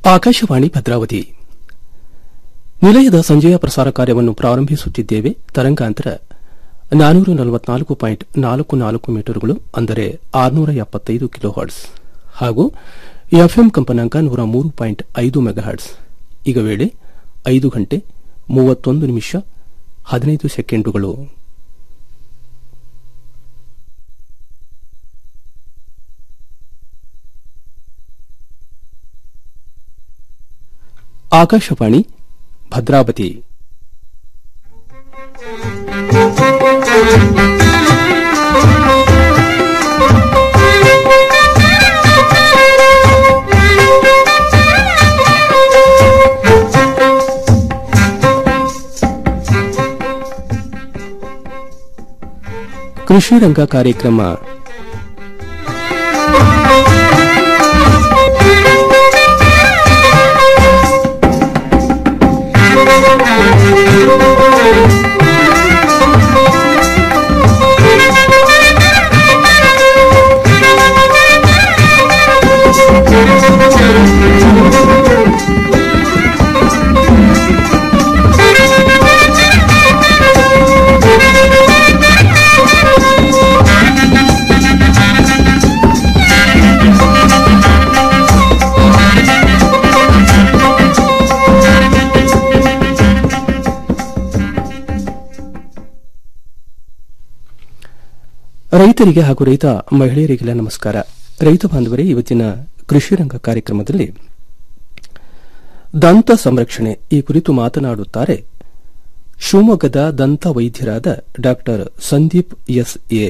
ಆಕಾಶವಾಣಿ ಭದ್ರಾವತಿ ನಿಲಯದ ಸಂಜೆಯ ಪ್ರಸಾರ ಕಾರ್ಯವನ್ನು ಪ್ರಾರಂಭಿಸುತ್ತಿದ್ದೇವೆ ತರಂಗಾಂತರ ನಾನೂರ ನಲವತ್ನಾಲ್ಕು ಪಾಯಿಂಟ್ ನಾಲ್ಕು ನಾಲ್ಕು ಮೀಟರ್ಗಳು ಅಂದರೆ ಆರುನೂರ ಎಪ್ಪತ್ತೈದು ಕಿಲೋ ಹರ್ಟ್ಸ್ ಹಾಗೂ ಎಫ್ಎಂ ಕಂಪನಾಂಕ ನೂರ ಮೂರು ಪಾಯಿಂಟ್ ಐದು ಮೆಗಾಹರ್ಟ್ಸ್ ಈಗ ವೇಳೆ ಐದು ಗಂಟೆ ಮೂವತ್ತೊಂದು ನಿಮಿಷ ಹದಿನೈದು ಸೆಕೆಂಡುಗಳು ಆಕಾಶವಾಣಿ ಭದ್ರಾವತಿ ಕೃಷಿ ರಂಗ ಕಾರ್ಯಕ್ರಮ ರೈತರಿಗೆ ಹಾಗೂ ರೈತ ಮಹಿಳೆಯರಿಗೆಲ್ಲ ನಮಸ್ಕಾರ ರೈತ ಬಾಂಧವರೇ ಇವತ್ತಿನ ಕೃಷಿ ರಂಗ ಕಾರ್ಯಕ್ರಮದಲ್ಲಿ ದಂತ ಸಂರಕ್ಷಣೆ ಈ ಕುರಿತು ಮಾತನಾಡುತ್ತಾರೆ ಶಿವಮೊಗ್ಗದ ದಂತ ವೈದ್ಯರಾದ ಡಾ ಸಂದೀಪ್ ಎಸ್ ಎ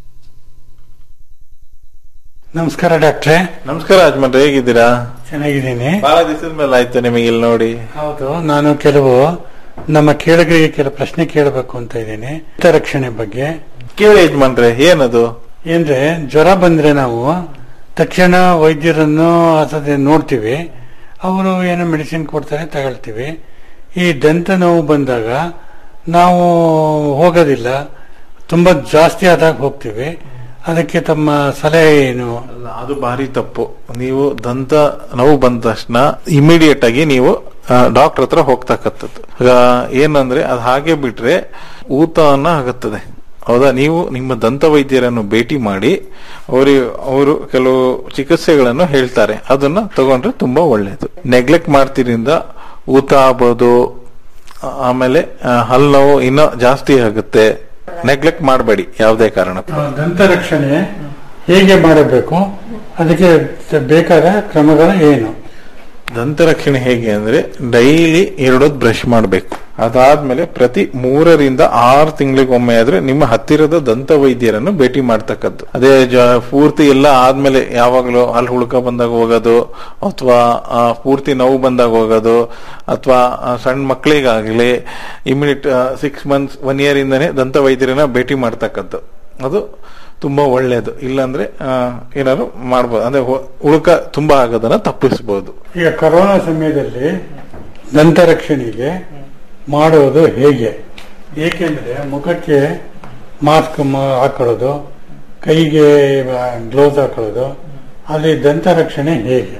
ನಮಸ್ಕಾರ ಡಾಕ್ಟ್ರೆ ನಮಸ್ಕಾರ ಅಜ್ಮನ್ ಹೇಗಿದ್ದೀರಾ ಚೆನ್ನಾಗಿದ್ದೀನಿ ಬಹಳ ದಿವಸದ ಮೇಲೆ ಆಯ್ತು ನಿಮಗೆ ಇಲ್ಲಿ ನೋಡಿ ಹೌದು ನಾನು ಕೆಲವು ನಮ್ಮ ಕೇಳುಗರಿಗೆ ಕೆಲವು ಪ್ರಶ್ನೆ ಕೇಳಬೇಕು ಅಂತ ಇದ್ದೀನಿ ದಂತ ರಕ್ಷಣೆ ಬಗ್ಗೆ ಕೇಳಿ ಯಜಮಾನ್ರೆ ಏನದು ಏನ್ರೆ ಜ್ವರ ಬಂದ್ರೆ ನಾವು ತಕ್ಷಣ ವೈದ್ಯರನ್ನು ಅಥವಾ ನೋಡ್ತೀವಿ ಅವರು ಏನೋ ಮೆಡಿಸಿನ್ ಕೊಡ್ತಾರೆ ತಗೊಳ್ತೀವಿ ಈ ದಂತ ನೋವು ಬಂದಾಗ ನಾವು ಹೋಗೋದಿಲ್ಲ ತುಂಬಾ ಜಾಸ್ತಿ ಆದಾಗ ಹೋಗ್ತೀವಿ ಅದಕ್ಕೆ ತಮ್ಮ ಸಲಹೆ ಏನು ಅಲ್ಲ, ಅದು ಭಾರಿ ತಪ್ಪು ನೀವು ದಂತ ನೋವು ಬಂದ ತಕ್ಷಣ ಇಮಿಡಿಯೇಟ್ ಆಗಿ ನೀವು ಡಾಕ್ಟರ್ ಹತ್ರ ಹೋಗ್ತಕ್ಕಂಥದ್ದು ಆಗ ಏನಂದ್ರೆ ಅದು ಹಾಗೆ ಬಿಟ್ರೆ ಊತವನ್ನ ಆಗುತ್ತದೆ ಹೌದಾ ನೀವು ನಿಮ್ಮ ದಂತ ವೈದ್ಯರನ್ನು ಭೇಟಿ ಮಾಡಿ ಅವರಿಗೆ ಅವರು ಕೆಲವು ಚಿಕಿತ್ಸೆಗಳನ್ನು ಹೇಳ್ತಾರೆ ಅದನ್ನ ತಗೊಂಡ್ರೆ ತುಂಬಾ ಒಳ್ಳೆಯದು ನೆಗ್ಲೆಕ್ಟ್ ಮಾಡ್ತಿರಿಂದ ಊತ ಆಗ್ಬೋದು ಆ- ಆಮೇಲೆ ಆ, ಹಲ್ಲು ನೋವು ಇನ್ನೂ ಜಾಸ್ತಿ ಆಗುತ್ತೆ ನೆಗ್ಲೆಕ್ಟ್ ಮಾಡಬೇಡಿ ಯಾವುದೇ ಕಾರಣಕ್ಕೂ ಆ, ದಂತ ರಕ್ಷಣೆ ಹೇಗೆ ಮಾಡಬೇಕು ಅದಕ್ಕೆ ಬೇಕಾದ ಕ್ರಮಗಳು ಏನು ದಂತ ರಕ್ಷಣೆ ಹೇಗೆ ಅಂದ್ರೆ ಡೈಲಿ ಎರಡೊತ್ತು ಬ್ರಷ್ ಮಾಡಬೇಕು ಅದಾದ್ಮೇಲೆ ಪ್ರತಿ ಮೂರರಿಂದ ಆರು ತಿಂಗಳಿಗೊಮ್ಮೆ ಆದ್ರೆ ನಿಮ್ಮ ಹತ್ತಿರದ ದಂತ ವೈದ್ಯರನ್ನು ಭೇಟಿ ಮಾಡ್ತಕ್ಕದ್ದು ಅದೇ ಜ- ಪೂರ್ತಿ ಎಲ್ಲ ಆದ್ಮೇಲೆ ಯಾವಾಗಲೂ ಅಲ್ಲಿ ಹುಳುಕ ಬಂದಾಗ ಹೋಗೋದು ಅಥವಾ ಪೂರ್ತಿ ನೋವು ಬಂದಾಗ ಹೋಗೋದು ಅಥವಾ ಸಣ್ಣ ಮಕ್ಕಳಿಗಾಗಲಿ immediate six months one year ಇಂದನೇ ದಂತ ವೈದ್ಯರನ್ನ ಭೇಟಿ ಮಾಡ್ತಕ್ಕದ್ದು ಅದು ತುಂಬಾ ಒಳ್ಳೆಯದು ಇಲ್ಲಾಂದ್ರೆ ಆ, ಏನಾದ್ರು ಮಾಡ್ಬೋದು ಅಂದ್ರೆ ಹೊ- ಉಳುಕ ತುಂಬಾ ಆಗೋದನ್ನ ತಪ್ಪಿಸಬಹುದು ಈಗ ಕೊರೋನಾ ಸಮಯದಲ್ಲಿ ದಂತ ರಕ್ಷಣೆಗೆ ಮಾಡೋದು ಹೇಗೆ ಏಕೆಂದ್ರೆ ಮುಖಕ್ಕೆ ಮಾಸ್ಕ್ ಹಾಕೊಳ್ಳೋದು ಕೈಗೆ ಗ್ಲೌಸ್ ಹಾಕೊಳ್ಳೋದು ಅಲ್ಲಿ ದಂತ ರಕ್ಷಣೆ ಹೇಗೆ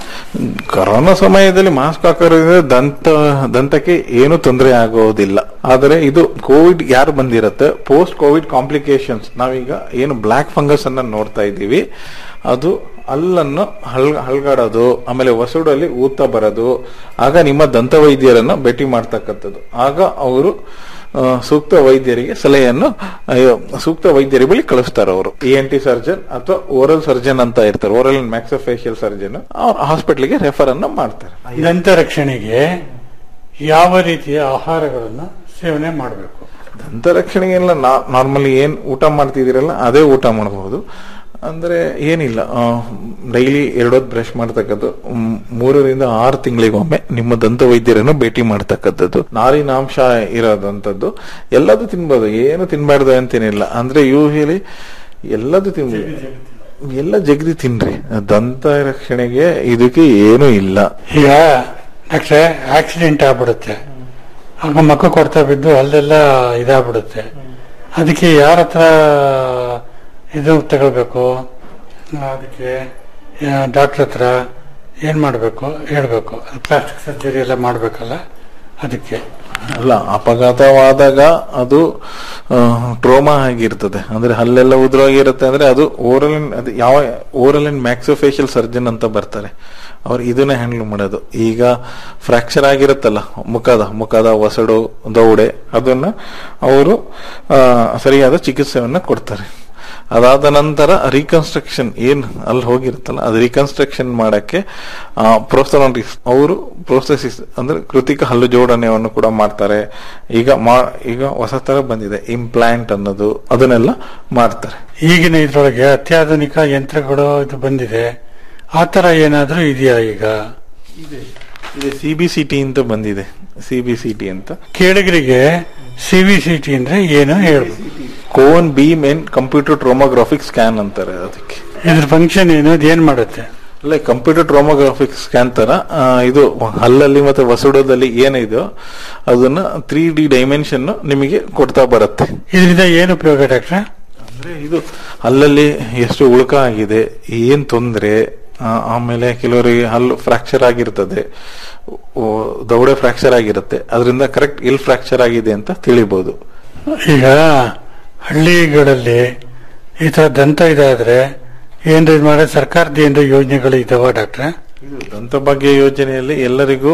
ಕೊರೋನಾ ಸಮಯದಲ್ಲಿ ಮಾಸ್ಕ್ ಹಾಕೋದ್ರಿಂದ ದಂತ ದಂತಕ್ಕೆ ಏನು ತೊಂದರೆ ಆಗೋದಿಲ್ಲ ಆದರೆ ಇದು ಕೋವಿಡ್ ಯಾರು ಬಂದಿರತ್ತೆ ಪೋಸ್ಟ್ ಕೋವಿಡ್ ಕಾಂಪ್ಲಿಕೇಶನ್ಸ್ ನಾವೀಗ ಏನು ಬ್ಲಾಕ್ ಫಂಗಸ್ ಅನ್ನ ನೋಡ್ತಾ ಇದ್ದೀವಿ ಅದು ಅಲ್ಲನ್ನು ಹಲ್ ಹಲ್ಗಾಡೋದು ಆಮೇಲೆ ವಸುಡಲ್ಲಿ ಊತ ಬರೋದು ಆಗ ನಿಮ್ಮ ದಂತ ವೈದ್ಯರನ್ನ ಭೇಟಿ ಮಾಡ್ತಕ್ಕಂಥದ್ದು ಆಗ ಅವರು ಆ, ಸೂಕ್ತ ವೈದ್ಯರಿಗೆ ಸಲಹೆಯನ್ನು ಅಯ್ಯೋ, ಸೂಕ್ತ ವೈದ್ಯರ ಬಳಿ ಕಳಿಸ್ತಾರೆ ಅವರು ಇ ಎನ್ ಟಿ ಸರ್ಜನ್ ಅಥವಾ ಓರಲ್ ಸರ್ಜನ್ ಅಂತ ಇರ್ತಾರೆ ಓರಲ್ ಅಂಡ್ ಮ್ಯಾಕ್ಸೋಫೇಶಿಯಲ್ ಸರ್ಜನ್ ಅವ್ರ ಹಾಸ್ಪಿಟ್ಲಿಗೆ ರೆಫರ್ ಅನ್ನ ಮಾಡ್ತಾರೆ ದಂತ ರಕ್ಷಣೆಗೆ ಯಾವ ರೀತಿಯ ಆಹಾರಗಳನ್ನು ಸೇವನೆ ಮಾಡಬೇಕು ದಂತ ರಕ್ಷಣೆಗೆಲ್ಲ ನಾರ್ಮಲಿ ಏನ್ ಊಟ ಮಾಡ್ತಿದ್ದೀರಲ್ಲ ಅದೇ ಊಟ ಮಾಡಬಹುದು ಅಂದ್ರೆ ಏನಿಲ್ಲ ಡೈಲಿ ಎರಡೊತ್ತು ಬ್ರಷ್ ಮಾಡ್ತಕ್ಕದ್ದು ಮ್, ಮೂರರಿಂದ ಆರು ತಿಂಗಳಿಗೊಮ್ಮೆ ನಿಮ್ಮ ದಂತ ವೈದ್ಯರನ್ನು ಭೇಟಿ ಮಾಡ್ತಕ್ಕಂಥದ್ದು ನಾರಿನಾಂಶ ಇರೋದಂಥದ್ದು ಎಲ್ಲದೂ ತಿನ್ಬೋದು ಏನು ತಿನ್ಬಾರ್ದು ಅಂತೇನಿಲ್ಲ ಅಂದ್ರೆ ಯೂಶಲಿ ಎಲ್ಲದೂ ತಿನ್ಬೋದು ಎಲ್ಲ ಜಗದಿ ತಿನ್ರಿ ದಂತ ರಕ್ಷಣೆಗೆ ಇದಕ್ಕೆ ಏನೂ ಇಲ್ಲ ಈಗ ಡಾಕ್ಟ್ರೆ ಆಕ್ಸಿಡೆಂಟ್ ಆಗ್ಬಿಡುತ್ತೆ ಆಗ ಮಕ್ಕ ಕೊಡ್ತಾ ಬಿದ್ದು ಅಲ್ಲೆಲ್ಲ ಇದಾಗ್ಬಿಡುತ್ತೆ ಅದಕ್ಕೆ ಯಾರ ಹತ್ರ ಇದು ತಗೊಳ್ಬೇಕು ಅದಕ್ಕೆ ಡಾಕ್ಟರ್ ಹತ್ರ ಏನ್ ಮಾಡಬೇಕು ಹೇಳ್ಬೇಕು ಪ್ಲಾಸ್ಟಿಕ್ ಸರ್ಜರಿ ಎಲ್ಲ ಮಾಡ್ಬೇಕಲ್ಲ ಅದಕ್ಕೆ ಅಲ್ಲ ಅಪಘಾತವಾದಾಗ ಅದು ಟ್ರೋಮಾ ಆಗಿರ್ತದೆ ಅಂದ್ರೆ ಹಲ್ಲೆಲ್ಲ ಉದ್ರೋಗಿರುತ್ತೆ ಅಂದ್ರೆ ಅದು ಓರಲ್ ಅದು ಯಾವ ಓರಲ್ ಅಂಡ್ ಮ್ಯಾಕ್ಸೋಫೇಶಿಯಲ್ ಸರ್ಜನ್ ಅಂತ ಬರ್ತಾರೆ ಅವ್ರು ಇದನ್ನೇ ಹ್ಯಾಂಡಲ್ ಮಾಡೋದು ಈಗ ಫ್ರಾಕ್ಚರ್ ಆಗಿರುತ್ತಲ್ಲ ಮುಖದ ಮುಖದ ಒಸಡು ದೌಡೆ ಅದನ್ನ ಅವರು ಸರಿಯಾದ ಚಿಕಿತ್ಸೆಯನ್ನ ಕೊಡ್ತಾರೆ ಅದಾದ ನಂತರ ರೀಕನ್ಸ್ಟ್ರಕ್ಷನ್ ಏನ್ ಅಲ್ಲಿ ಹೋಗಿರುತ್ತಲ್ಲ ಅದು ರೀಕನ್ಸ್ಟ್ರಕ್ಷನ್ ಮಾಡಕ್ಕೆ ಪ್ರೋಸ್ತಲಾಟಿಕ್ಸ್ ಅವರು ಪ್ರೋಸೆಸಿಸ್ ಅಂದ್ರೆ ಕೃತಿಕ ಹಲ್ಲು ಜೋಡಣೆಯನ್ನು ಕೂಡ ಮಾಡ್ತಾರೆ ಈಗ ಮಾ- ಈಗ ಹೊಸ ತರ ಬಂದಿದೆ ಇಂಪ್ಲಾಂಟ್ ಅನ್ನೋದು ಅದನ್ನೆಲ್ಲ ಮಾಡ್ತಾರೆ ಈಗಿನ ಇದ್ರೊಳಗೆ ಅತ್ಯಾಧುನಿಕ ಯಂತ್ರಗಳು ಇದು ಬಂದಿದೆ ಆ ತರ ಏನಾದ್ರೂ ಇದೆಯಾ ಈಗ ಇದೆ ಸಿ ಬಿ ಸಿ ಟಿ ಅಂತ ಬಂದಿದೆ ಸಿ ಬಿ ಸಿ ಟಿ ಅಂತ ಕೇಳಿಗರಿಗೆ ಸಿ ವಿ ಸಿ ಟಿ ಅಂದ್ರೆ ಏನು ಹೇಳ್ಬೇಕು ಕೋನ್ ಬೀಮ್ ಏನ್ ಕಂಪ್ಯೂಟರ್ ಟ್ರೋಮೋಗ್ರಾಫಿಕ್ ಸ್ಕ್ಯಾನ್ ಅಂತಾರೆ ಅದಕ್ಕೆ ಇದ್ರ ಫಂಕ್ಷನ್ ಏನು ಅದು ಏನ್ ಮಾಡುತ್ತೆ ಅಲ್ಲೇ ಕಂಪ್ಯೂಟರ್ ಟ್ರೋಮೋಗ್ರಾಫಿಕ್ ಸ್ಕ್ಯಾನ್ ತರ ಆ, ಇದು ಹಲ್ಲಲ್ಲಿ ಮತ್ತೆ ವಸುಡೋದಲ್ಲಿ ಏನಿದೆಯೋ ಅದನ್ನ ತ್ರೀ ಡಿ ಡೈಮೆನ್ಷನ್ ನಿಮಗೆ ಕೊಡ್ತಾ ಬರುತ್ತೆ ಇದರಿಂದ ಏನು ಉಪಯೋಗ ಡಾಕ್ಟ್ರೆ ಅಂದ್ರೆ ಇದು ಹಲ್ಲಲ್ಲಿ ಎಷ್ಟು ಉಳುಕ ಆಗಿದೆ ಏನ್ ತೊಂದ್ರೆ ಆ, ಆಮೇಲೆ ಕೆಲವರಿಗೆ ಹಲ್ಲು ಫ್ರಾಕ್ಚರ್ ಆಗಿರ್ತದೆ ಓ, ದೌಡೆ ಫ್ರಾಕ್ಚರ್ ಆಗಿರುತ್ತೆ ಅದರಿಂದ ಕರೆಕ್ಟ್ ಎಲ್ಲಿ ಫ್ರಾಕ್ಚರ್ ಆಗಿದೆ ಅಂತ ತಿಳಿಬಹುದು ಈಗ ಹಳ್ಳಿಗಳಲ್ಲಿ ಈ ತರ ದಂತ ಇದಾದ್ರೆ ಏನ್ರ ಇದ್ ಮಾಡಿ ಸರ್ಕಾರದ ಏನ್ರ ಯೋಜನೆಗಳು ಇದಾವ ಡಾಕ್ಟ್ರೆ ಇದು ದಂತಭಾಗ್ಯ ಯೋಜನೆಯಲ್ಲಿ ಎಲ್ಲರಿಗೂ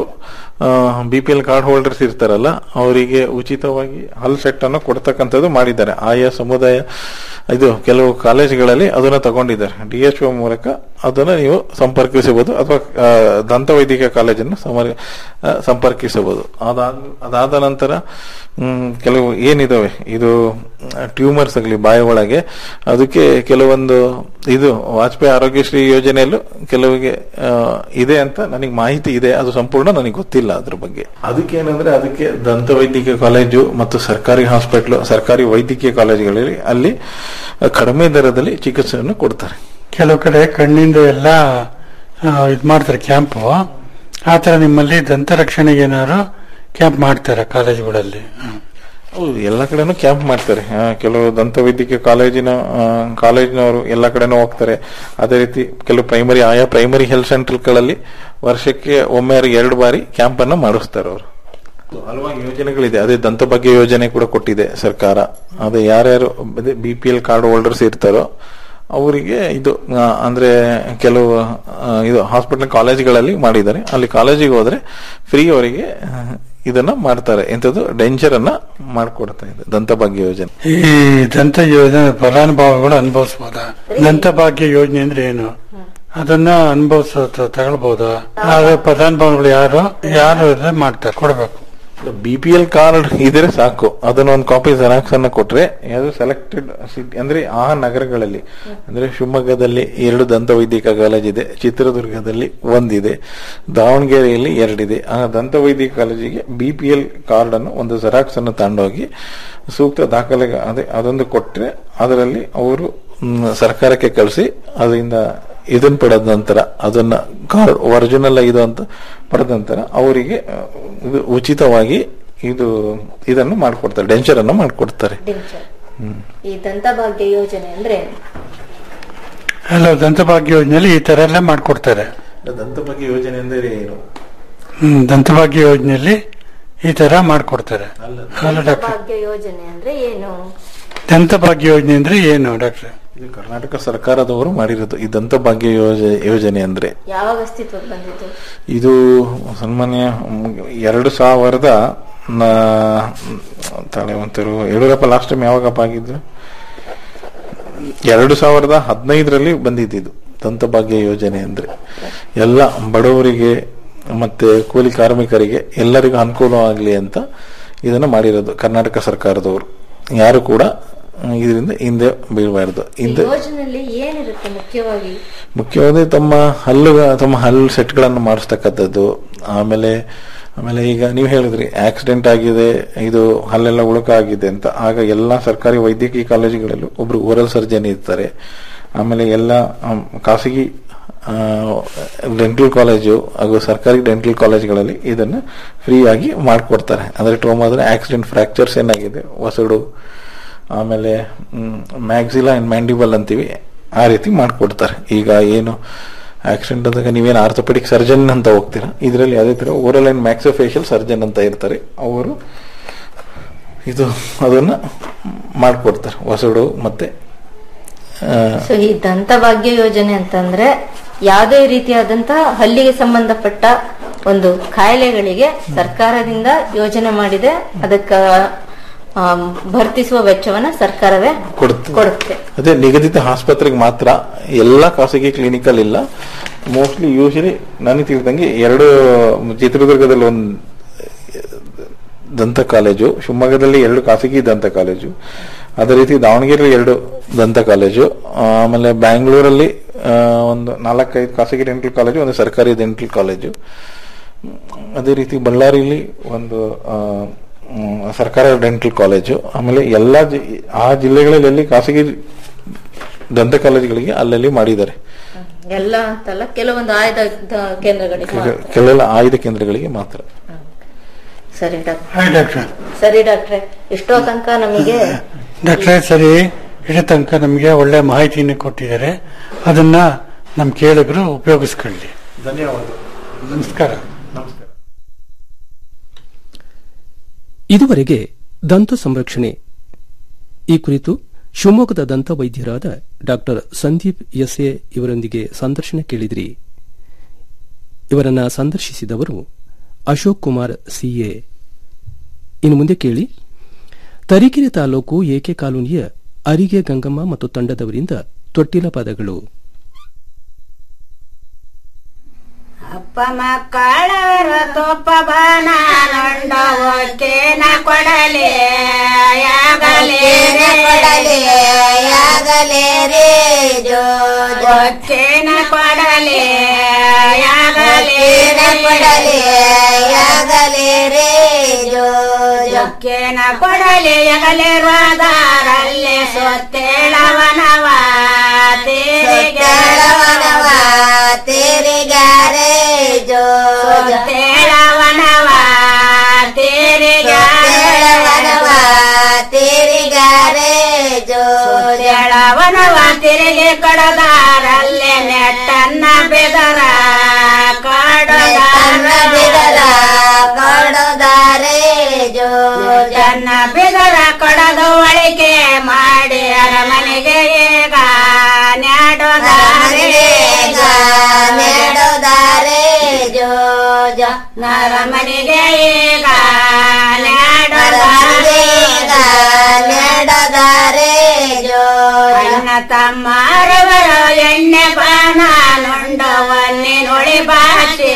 B P L card holders ಇರ್ತಾರಲ್ಲ ಅವರಿಗೆ ಉಚಿತವಾಗಿ ಹಲ್ ಸೆಟ್ ಅನ್ನು ಕೊಡ್ತಕ್ಕಂಥದ್ದು ಮಾಡಿದ್ದಾರೆ ಆಯಾ ಸಮುದಾಯ ಇದು ಕೆಲವು ಕಾಲೇಜುಗಳಲ್ಲಿ ಅದನ್ನ ತಗೊಂಡಿದ್ದಾರೆ ಡಿ ಎಚ್ ಒ ಮೂಲಕ ಅದನ್ನ ನೀವು ಸಂಪರ್ಕಿಸಬಹುದು ಅಥವಾ ಆ, ದಂತ ವೈದ್ಯಕೀಯ ಕಾಲೇಜನ್ನು ಸಮರ್- ಆ, ಸಂಪರ್ಕಿಸಬಹುದು ಅದಾದ ಅದಾದ ನಂತರ ಹ್ಮ್, ಕೆಲವು ಏನಿದಾವೆ ಇದು ಟ್ಯೂಮರ್ಸ್ ಆಗಲಿ ಬಾಯಿ ಒಳಗೆ ಅದಕ್ಕೆ ಕೆಲವೊಂದು ಇದು ವಾಜಪೇಯಿ ಆರೋಗ್ಯಶ್ರೀ ಯೋಜನೆಯಲ್ಲೂ ಕೆಲವಿಗೆ ಆ, ಇದೆ ಅಂತ ನನಗೆ ಮಾಹಿತಿ ಇದೆ ಅದು ಸಂಪೂರ್ಣ ನನಗೆ ಗೊತ್ತಿಲ್ಲ ಅದ್ರ ಬಗ್ಗೆ ಅದಕ್ಕೆ ಏನಂದ್ರೆ ಅದಕ್ಕೆ ದಂತ ವೈದ್ಯಕೀಯ ಕಾಲೇಜು ಮತ್ತು ಸರ್ಕಾರಿ ಹಾಸ್ಪಿಟಲ್ ಸರ್ಕಾರಿ ವೈದ್ಯಕೀಯ ಕಾಲೇಜುಗಳಲ್ಲಿ ಅಲ್ಲಿ ಕಡಿಮೆ ದರದಲ್ಲಿ ಚಿಕಿತ್ಸೆಯನ್ನು ಕೊಡ್ತಾರೆ ಕೆಲವು ಕಡೆ ಕಣ್ಣಿಂದ ಎಲ್ಲ ಇದು ಮಾಡ್ತಾರೆ ಕ್ಯಾಂಪು ಆ ತರ ನಿಮ್ಮಲ್ಲಿ ದಂತ ರಕ್ಷಣೆಗೆ ಏನಾದ್ರು ಕ್ಯಾಂಪ್ ಮಾಡ್ತಾರೆ ಕಾಲೇಜುಗಳಲ್ಲಿ ಹ್ಮ್. ಹೌದು ಎಲ್ಲ ಕಡೆನೂ ಕ್ಯಾಂಪ್ ಮಾಡ್ತಾರೆ ಆ, ಕೆಲವು ದಂತ ವೈದ್ಯಕೀಯ ಕಾಲೇಜಿನ ಆ, ಕಾಲೇಜಿನವರು ಎಲ್ಲ ಕಡೆನೂ ಹೋಗ್ತಾರೆ ಅದೇ ರೀತಿ ಕೆಲವು ಪ್ರೈಮರಿ ಆಯಾ ಪ್ರೈಮರಿ ಹೆಲ್ತ್ ಸೆಂಟರ್ಗಳಲ್ಲಿ ವರ್ಷಕ್ಕೆ ಒಮ್ಮೆ ಎರಡು ಬಾರಿ ಕ್ಯಾಂಪ್ ಅನ್ನ ಮಾಡಿಸ್ತಾರೆ ಅವರು ಹಲವಾರು ಯೋಜನೆಗಳಿದೆ ಅದೇ ದಂತ ಬಗ್ಗೆ ಯೋಜನೆ ಕೂಡ ಕೊಟ್ಟಿದೆ ಸರ್ಕಾರ ಅದೇ ಯಾರ್ಯಾರು B P L card holders ಇರ್ತಾರೋ ಅವರಿಗೆ ಇದು ಆ, ಅಂದ್ರೆ ಕೆಲವು ಆ, ಇದು ಹಾಸ್ಪಿಟಲ್ ಕಾಲೇಜ್ಗಳಲ್ಲಿ ಮಾಡಿದ್ದಾರೆ ಅಲ್ಲಿ ಕಾಲೇಜಿಗೆ ಹೋದ್ರೆ ಫ್ರೀ ಅವರಿಗೆ ಆ, ಇದನ್ನ ಮಾಡ್ತಾರೆ ಎಂತದ್ದು ಡೆಂಚರ್ ಅನ್ನ ಮಾಡ್ಕೊಡ್ತಾ ಇದೆ ದಂತ ಭಾಗ್ಯ ಯೋಜನೆ ಈ ದಂತ ಯೋಜನೆ ಫಲಾನುಭವಿಗಳು ಅನುಭವಿಸಬಹುದಾ ದಂತ ಭಾಗ್ಯ ಯೋಜನೆ ಅಂದ್ರೆ ಏನು ಅದನ್ನ ಅನುಭವಿಸ ತಗೊಳ್ಬಹುದಾ ಆದ್ರೆ ಫಲಾನುಭವಿಗಳು ಯಾರು ಯಾರು ಇದ್ರೆ ಮಾಡ್ತಾರೆ ಕೊಡ್ಬೇಕು ಬಿ ಪಿ ಎಲ್ ಕಾರ್ಡ್ ಇದ್ರೆ ಸಾಕು ಅದನ್ನ ಒಂದು ಕಾಪಿ ಜೆರಾಕ್ಸ್ ಅನ್ನ ಕೊಟ್ರೆ ಯಾವ್ದು ಸೆಲೆಕ್ಟೆಡ್ ಸಿಟಿ ಅಂದ್ರೆ ಆ ನಗರಗಳಲ್ಲಿ ಅಂದ್ರೆ ಶಿವಮೊಗ್ಗದಲ್ಲಿ ಎರಡು ದಂತ ವೈದ್ಯಕೀಯ ಕಾಲೇಜ್ ಇದೆ ಚಿತ್ರದುರ್ಗದಲ್ಲಿ ಒಂದಿದೆ ದಾವಣಗೆರೆಯಲ್ಲಿ ಎರಡಿದೆ ಆ ದಂತ ವೈದ್ಯಕೀಯ ಕಾಲೇಜಿಗೆ ಬಿ ಪಿ ಎಲ್ ಕಾರ್ಡ್ ಅನ್ನು ಒಂದು ಜೆರಾಕ್ಸ್ ಅನ್ನು ತಗೊಂಡೋಗಿ ಸೂಕ್ತ ದಾಖಲೆ ಅದೇ ಅದೊಂದು ಕೊಟ್ರೆ ಅದರಲ್ಲಿ ಅವರು ಮ್, ಸರ್ಕಾರಕ್ಕೆ ಕಳಿಸಿ ಅದರಿಂದ ಇದನ್ನ ಪಡೆದ ನಂತರ ಅದನ್ನ ಕಾರ್ಡ್ ಒರಿಜಿನಲ್ ಇದು ಅಂತ ಪಡೆದ ನಂತರ ಅವರಿಗೆ ಆ, ಇದು ಉಚಿತವಾಗಿ ಇದು ಇದನ್ನು ಮಾಡಿಕೊಡ್ತಾರೆ ಡೆಂಚರ್ ಅನ್ನು ಮಾಡಿಕೊಡ್ತಾರೆ ಡೆಂಚರ್ ಈ ದಂತಭಾಗ್ಯ ಯೋಜನೆ ಅಂದ್ರೆ ಅಲ್ಲ ದಂತ ಭಾಗ್ಯ ಯೋಜನೆಯಲ್ಲಿ ಈ ತರ ಎಲ್ಲ ಮಾಡ್ಕೊಡ್ತಾರೆ ದಂತ ಬಗ್ಗೆ ಯೋಜನೆ ಅಂದರೆ ಏನು ಹ್ಮ್ ದಂತ ಭಾಗ್ಯ ಯೋಜನೆಯಲ್ಲಿ ಈ ತರ ಮಾಡ್ಕೊಡ್ತಾರೆ ಅಲ್ಲ ಡಾಕ್ಟರ್ ದಂತಭಾಗ್ಯ ಯೋಜನೆ ಅಂದ್ರೆ ಏನು ದಂತ ಭಾಗ್ಯ ಯೋಜನೆ ಅಂದ್ರೆ ಏನು ಡಾಕ್ಟರ್ ಇದು ಕರ್ನಾಟಕ ಸರ್ಕಾರದವರು ಮಾಡಿರೋದು ಈ ದಂತ ಭಾಗ್ಯ ಯೋಜನೆ ಯೋಜನೆ ಅಂದ್ರೆ ಯಾವಾಗ ಅಸ್ತಿತ್ವಕ್ಕೆ ಬಂದಿತ್ತು ಇದು ಸನ್ಮಾನ್ಯ ಮ್, ಎರಡು ಸಾವಿರದ ನ- ತಾಳೆ ಒಂತರು ಯಡಿಯೂರಪ್ಪ ಲಾಸ್ಟ್ ಟೈಮ್ ಯಾವಾಗಪ್ಪ ಆಗಿದ್ದು ಎರಡು ಸಾವಿರದ ಹದಿನೈದರಲ್ಲಿ ಬಂದಿದ್ದು ದಂತ ಭಾಗ್ಯ ಯೋಜನೆ ಅಂದ್ರೆ ಎಲ್ಲ ಬಡವರಿಗೆ ಮತ್ತೆ ಕೂಲಿ ಕಾರ್ಮಿಕರಿಗೆ ಎಲ್ಲರಿಗೂ ಅನುಕೂಲವಾಗಲಿ ಅಂತ ಇದನ್ನ ಮಾಡಿರೋದು ಕರ್ನಾಟಕ ಸರ್ಕಾರದವರು ಯಾರು ಕೂಡ ಮ್, ಇದರಿಂದ ಹಿಂದೆ ಬೀಳಬಾರದು ಈ ಹಿಂದೆ ಯೋಜನೆಯಲ್ಲಿ ಏನಿರುತ್ತೆ ಮುಖ್ಯವಾಗಿ ಮುಖ್ಯವಾಗಿ ತಮ್ಮ ಹಲ್ಲು ತಮ್ಮ ಹಲ್ಲು ಸೆಟ್ಗಳನ್ನು ಮಾಡಿಸ್ತಕ್ಕಂಥದ್ದು ಆಮೇಲೆ ಆಮೇಲೆ ಈಗ ನೀವು ಹೇಳಿದ್ರಿ ಆಕ್ಸಿಡೆಂಟ್ ಆಗಿದೆ ಇದು ಹಲ್ಲೆಲ್ಲ ಉಳುಕ ಆಗಿದೆ ಅಂತ ಆಗ ಎಲ್ಲ ಸರ್ಕಾರಿ ವೈದ್ಯಕೀಯ ಕಾಲೇಜುಗಳಲ್ಲೂ ಒಬ್ರು ಓರಲ್ ಸರ್ಜನ್ ಇರ್ತಾರೆ ಆಮೇಲೆ ಎಲ್ಲ ಆಮ್, ಖಾಸಗಿ ಡೆಂಟಲ್ ಕಾಲೇಜು ಹಾಗೂ ಸರ್ಕಾರಿ ಡೆಂಟಲ್ ಕಾಲೇಜುಗಳಲ್ಲಿ ಇದನ್ನು ಫ್ರೀ ಆಗಿ ಮಾಡಿಕೊಡ್ತಾರೆ ಅಂದ್ರೆ ಟ್ರೋಮಾ ಅಂದ್ರೆ ಆಕ್ಸಿಡೆಂಟ್ ಫ್ರಾಕ್ಚರ್ಸ್ ಏನಾಗಿದೆ ಒಸಡು ಆಮೇಲೆ ಮ್ಯಾಗ್ಸಿಲಾ ಅಂಡ್ ಮ್ಯಾಂಡಿಬಲ್ ಅಂತೀವಿ ಆ ರೀತಿ ಮಾಡಿಕೊಡ್ತಾರೆ ಈಗ ಏನು ಆಕ್ಸಿಡೆಂಟ್ ಅಂದಾಗ ನೀವೇನು ಆರ್ಥೋಪೆಡಿಕ್ ಸರ್ಜನ್ ಅಂತ ಹೋಗ್ತೀರಾ ಇದರಲ್ಲಿ ಅದೇ ತರ ಓರಲ್ ಅಂಡ್ ಮ್ಯಾಕ್ಸೋಫೇಶಿಯಲ್ ಸರ್ಜನ್ ಅಂತ ಇರ್ತಾರೆ ಅವರು ಇದು ಅದನ್ನ ಮಾಡ್ಕೊಡ್ತಾರೆ ಹೊಸಡು ಮತ್ತೆ ಆ, ಸೊ ಈ ದಂತಭಾಗ್ಯ ಯೋಜನೆ ಅಂತಂದ್ರೆ ಯಾವುದೇ ರೀತಿಯಾದಂತಹ ಹಲ್ಲಿಗೆ ಸಂಬಂಧಪಟ್ಟ ಒಂದು ಕಾಯಿಲೆಗಳಿಗೆ ಸರ್ಕಾರದಿಂದ ಯೋಜನೆ ಮಾಡಿದೆ ಅದಕ್ಕ ಆಮ್, ಭರ್ತಿಸುವ ವೆಚ್ಚವನ್ನ ಸರ್ಕಾರವೇ ಕೊಡುತ್ತೆ ಕೊಡುತ್ತೆ ಅದೇ ನಿಗದಿತ ಆಸ್ಪತ್ರೆಗೆ ಮಾತ್ರ ಎಲ್ಲ ಖಾಸಗಿ ಕ್ಲಿನಿಕಲ್ ಇಲ್ಲ ಮೋಸ್ಟ್ಲಿ ಯೂಶಲಿ ನನಗೆ ತಿಳಿದಂಗೆ ಎರಡು ಚಿತ್ರದುರ್ಗದಲ್ಲಿ ಒಂದು ದಂತ ಕಾಲೇಜು ಶಿವಮೊಗ್ಗದಲ್ಲಿ ಎರಡು ಖಾಸಗಿ ದಂತ ಕಾಲೇಜು ಅದೇ ರೀತಿ ದಾವಣಗೆರೆಯಲ್ಲಿ ಎರಡು ದಂತ ಕಾಲೇಜು ಆಮೇಲೆ ಬ್ಯಾಂಗ್ಳೂರಲ್ಲಿ ಆ, ಒಂದು ನಾಲ್ಕೈದು ಖಾಸಗಿ ಡೆಂಟಲ್ ಕಾಲೇಜು ಒಂದು ಸರ್ಕಾರಿ ಡೆಂಟಲ್ ಕಾಲೇಜು ಅದೇ ರೀತಿ ಬಳ್ಳಾರಿಯಲ್ಲಿ ಒಂದು ಆ, ಮ್, ಸರ್ಕಾರ ಡೆಂಟಲ್ ಕಾಲೇಜು ಆಮೇಲೆ ಎಲ್ಲ ಜಿ- ಆ ಜಿಲ್ಲೆಗಳಲ್ಲಿ ಎಲ್ಲಿ ಖಾಸಗಿ ದಂತ ಕಾಲೇಜುಗಳಿಗೆ ಅಲ್ಲಲ್ಲಿ ಮಾಡಿದ್ದಾರೆ ಎಲ್ಲ ಅಂತಲ್ಲ ಕೆಲವೊಂದು ಆಯ್ದ ದ- ಕೇಂದ್ರಗಳಿಗೆ ಮಾತ್ರ. ಕೆಲವೆಲ್ಲ ಆಯ್ದ ಕೇಂದ್ರಗಳಿಗೆ ಮಾತ್ರ ಸರಿ ಡಾಕ್ಟರ್ ಹಾಯ್ ಡಾಕ್ಟರ್ ಸರಿ ಡಾಕ್ಟ್ರೆ ಎಷ್ಟೋ ತನಕ ನಮಗೆ ಡಾಕ್ಟ್ರೇ ಸರಿ ಇಡೀ ತನಕ ನಮಗೆ ಒಳ್ಳೆ ಮಾಹಿತಿಯನ್ನು ಕೊಟ್ಟಿದ್ದಾರೆ ಅದನ್ನ ನಮ್ಮ ಕೇಳಿಗರು ಉಪಯೋಗಿಸ್ಕೊಳ್ಳಿ ಧನ್ಯವಾದ ನಮಸ್ಕಾರ ನಮಸ್ಕಾರ ಇದುವರೆಗೆ ದಂತ ಸಂರಕ್ಷಣೆ ಈ ಕುರಿತು ಶಿವಮೊಗ್ಗದ ದಂತ ವೈದ್ಯರಾದ ಡಾಕ್ಟರ್ ಸಂದೀಪ್ ಎಸ್ಎ ಇವರೊಂದಿಗೆ ಸಂದರ್ಶನ ಕೇಳಿದ್ರಿ ಇವರನ್ನ ಸಂದರ್ಶಿಸಿದವರು ಅಶೋಕ್ ಕುಮಾರ್ ಸಿಎ ಇನ್ನು ಮುಂದೆ ಕೇಳಿ ತರೀಕೆರೆ ತಾಲೂಕು ಏಕೆ ಕಾಲೋನಿಯ ಅರಿಗೆ ಗಂಗಮ್ಮ ಮತ್ತು ತಂಡದವರಿಂದ ತೊಟ್ಟಿಲ ಪದಗಳು ಅಪ್ಪ ಮಕ್ಕಳರ ತುಪ್ಪ ಬನ ನೊಂಡವಕ್ಕೇನ ಕೊಡಲಿ ಯಾಗಲೇ ಕೊಡಲಿ ಯಾಗಲೇ ರೇ ಜೋ ಒಕ್ಕೇನ ಕೊಡಲಿ ಯಾಗಲೇ ಕೊಡಲಿ ಯಾಗಲೇ ರೇ ಜೋ ಜೊಕ್ಕೇನ ಕೊಡಲಿ ಯಗಲೇ ರೋದಾರಲ್ಲೇ ಸೊತ್ತೇಳವನವ ತೇರಿಗೇಳವನವ ತೇರಿಗಾರೆ ಜೋ ತೇಳವನವ ತೇರಿಗಾರವನವ ತೇರಿಗಾರೆ ಜೋ ಎಳವನವ ತಿರುಗಿ ಕಡದಾರಲ್ಲೇ ನೆಟ್ಟನ್ನ ಬೆದರ ಕಾಡದಾರ ಬೆದರ ಕಾಡದಾರೆ ಜೋ ಜನ್ನ ಬೆದರ ಕಡದು ಒಳಿಕೆ ಮಾಡಿ ಅರಮನೆಗೆ ಈಗ ನ್ಯಾಡೋದಾರೆ ನ್ಯಾಡೋದಾರೆ ಜೋ ನರಮನೆಗೆ ಈಗ ನ್ಯಾಡೋದಾರೆ ನ್ಯಾಡೋದಾರೆ ಜೋ ಅಣ್ಣ ತಮ್ಮರವರ ಎಣ್ಣೆ ಬಾಣ ನುಂಡ ಒನ್ನೆ ನೊಳಿ ಬಾಚೆ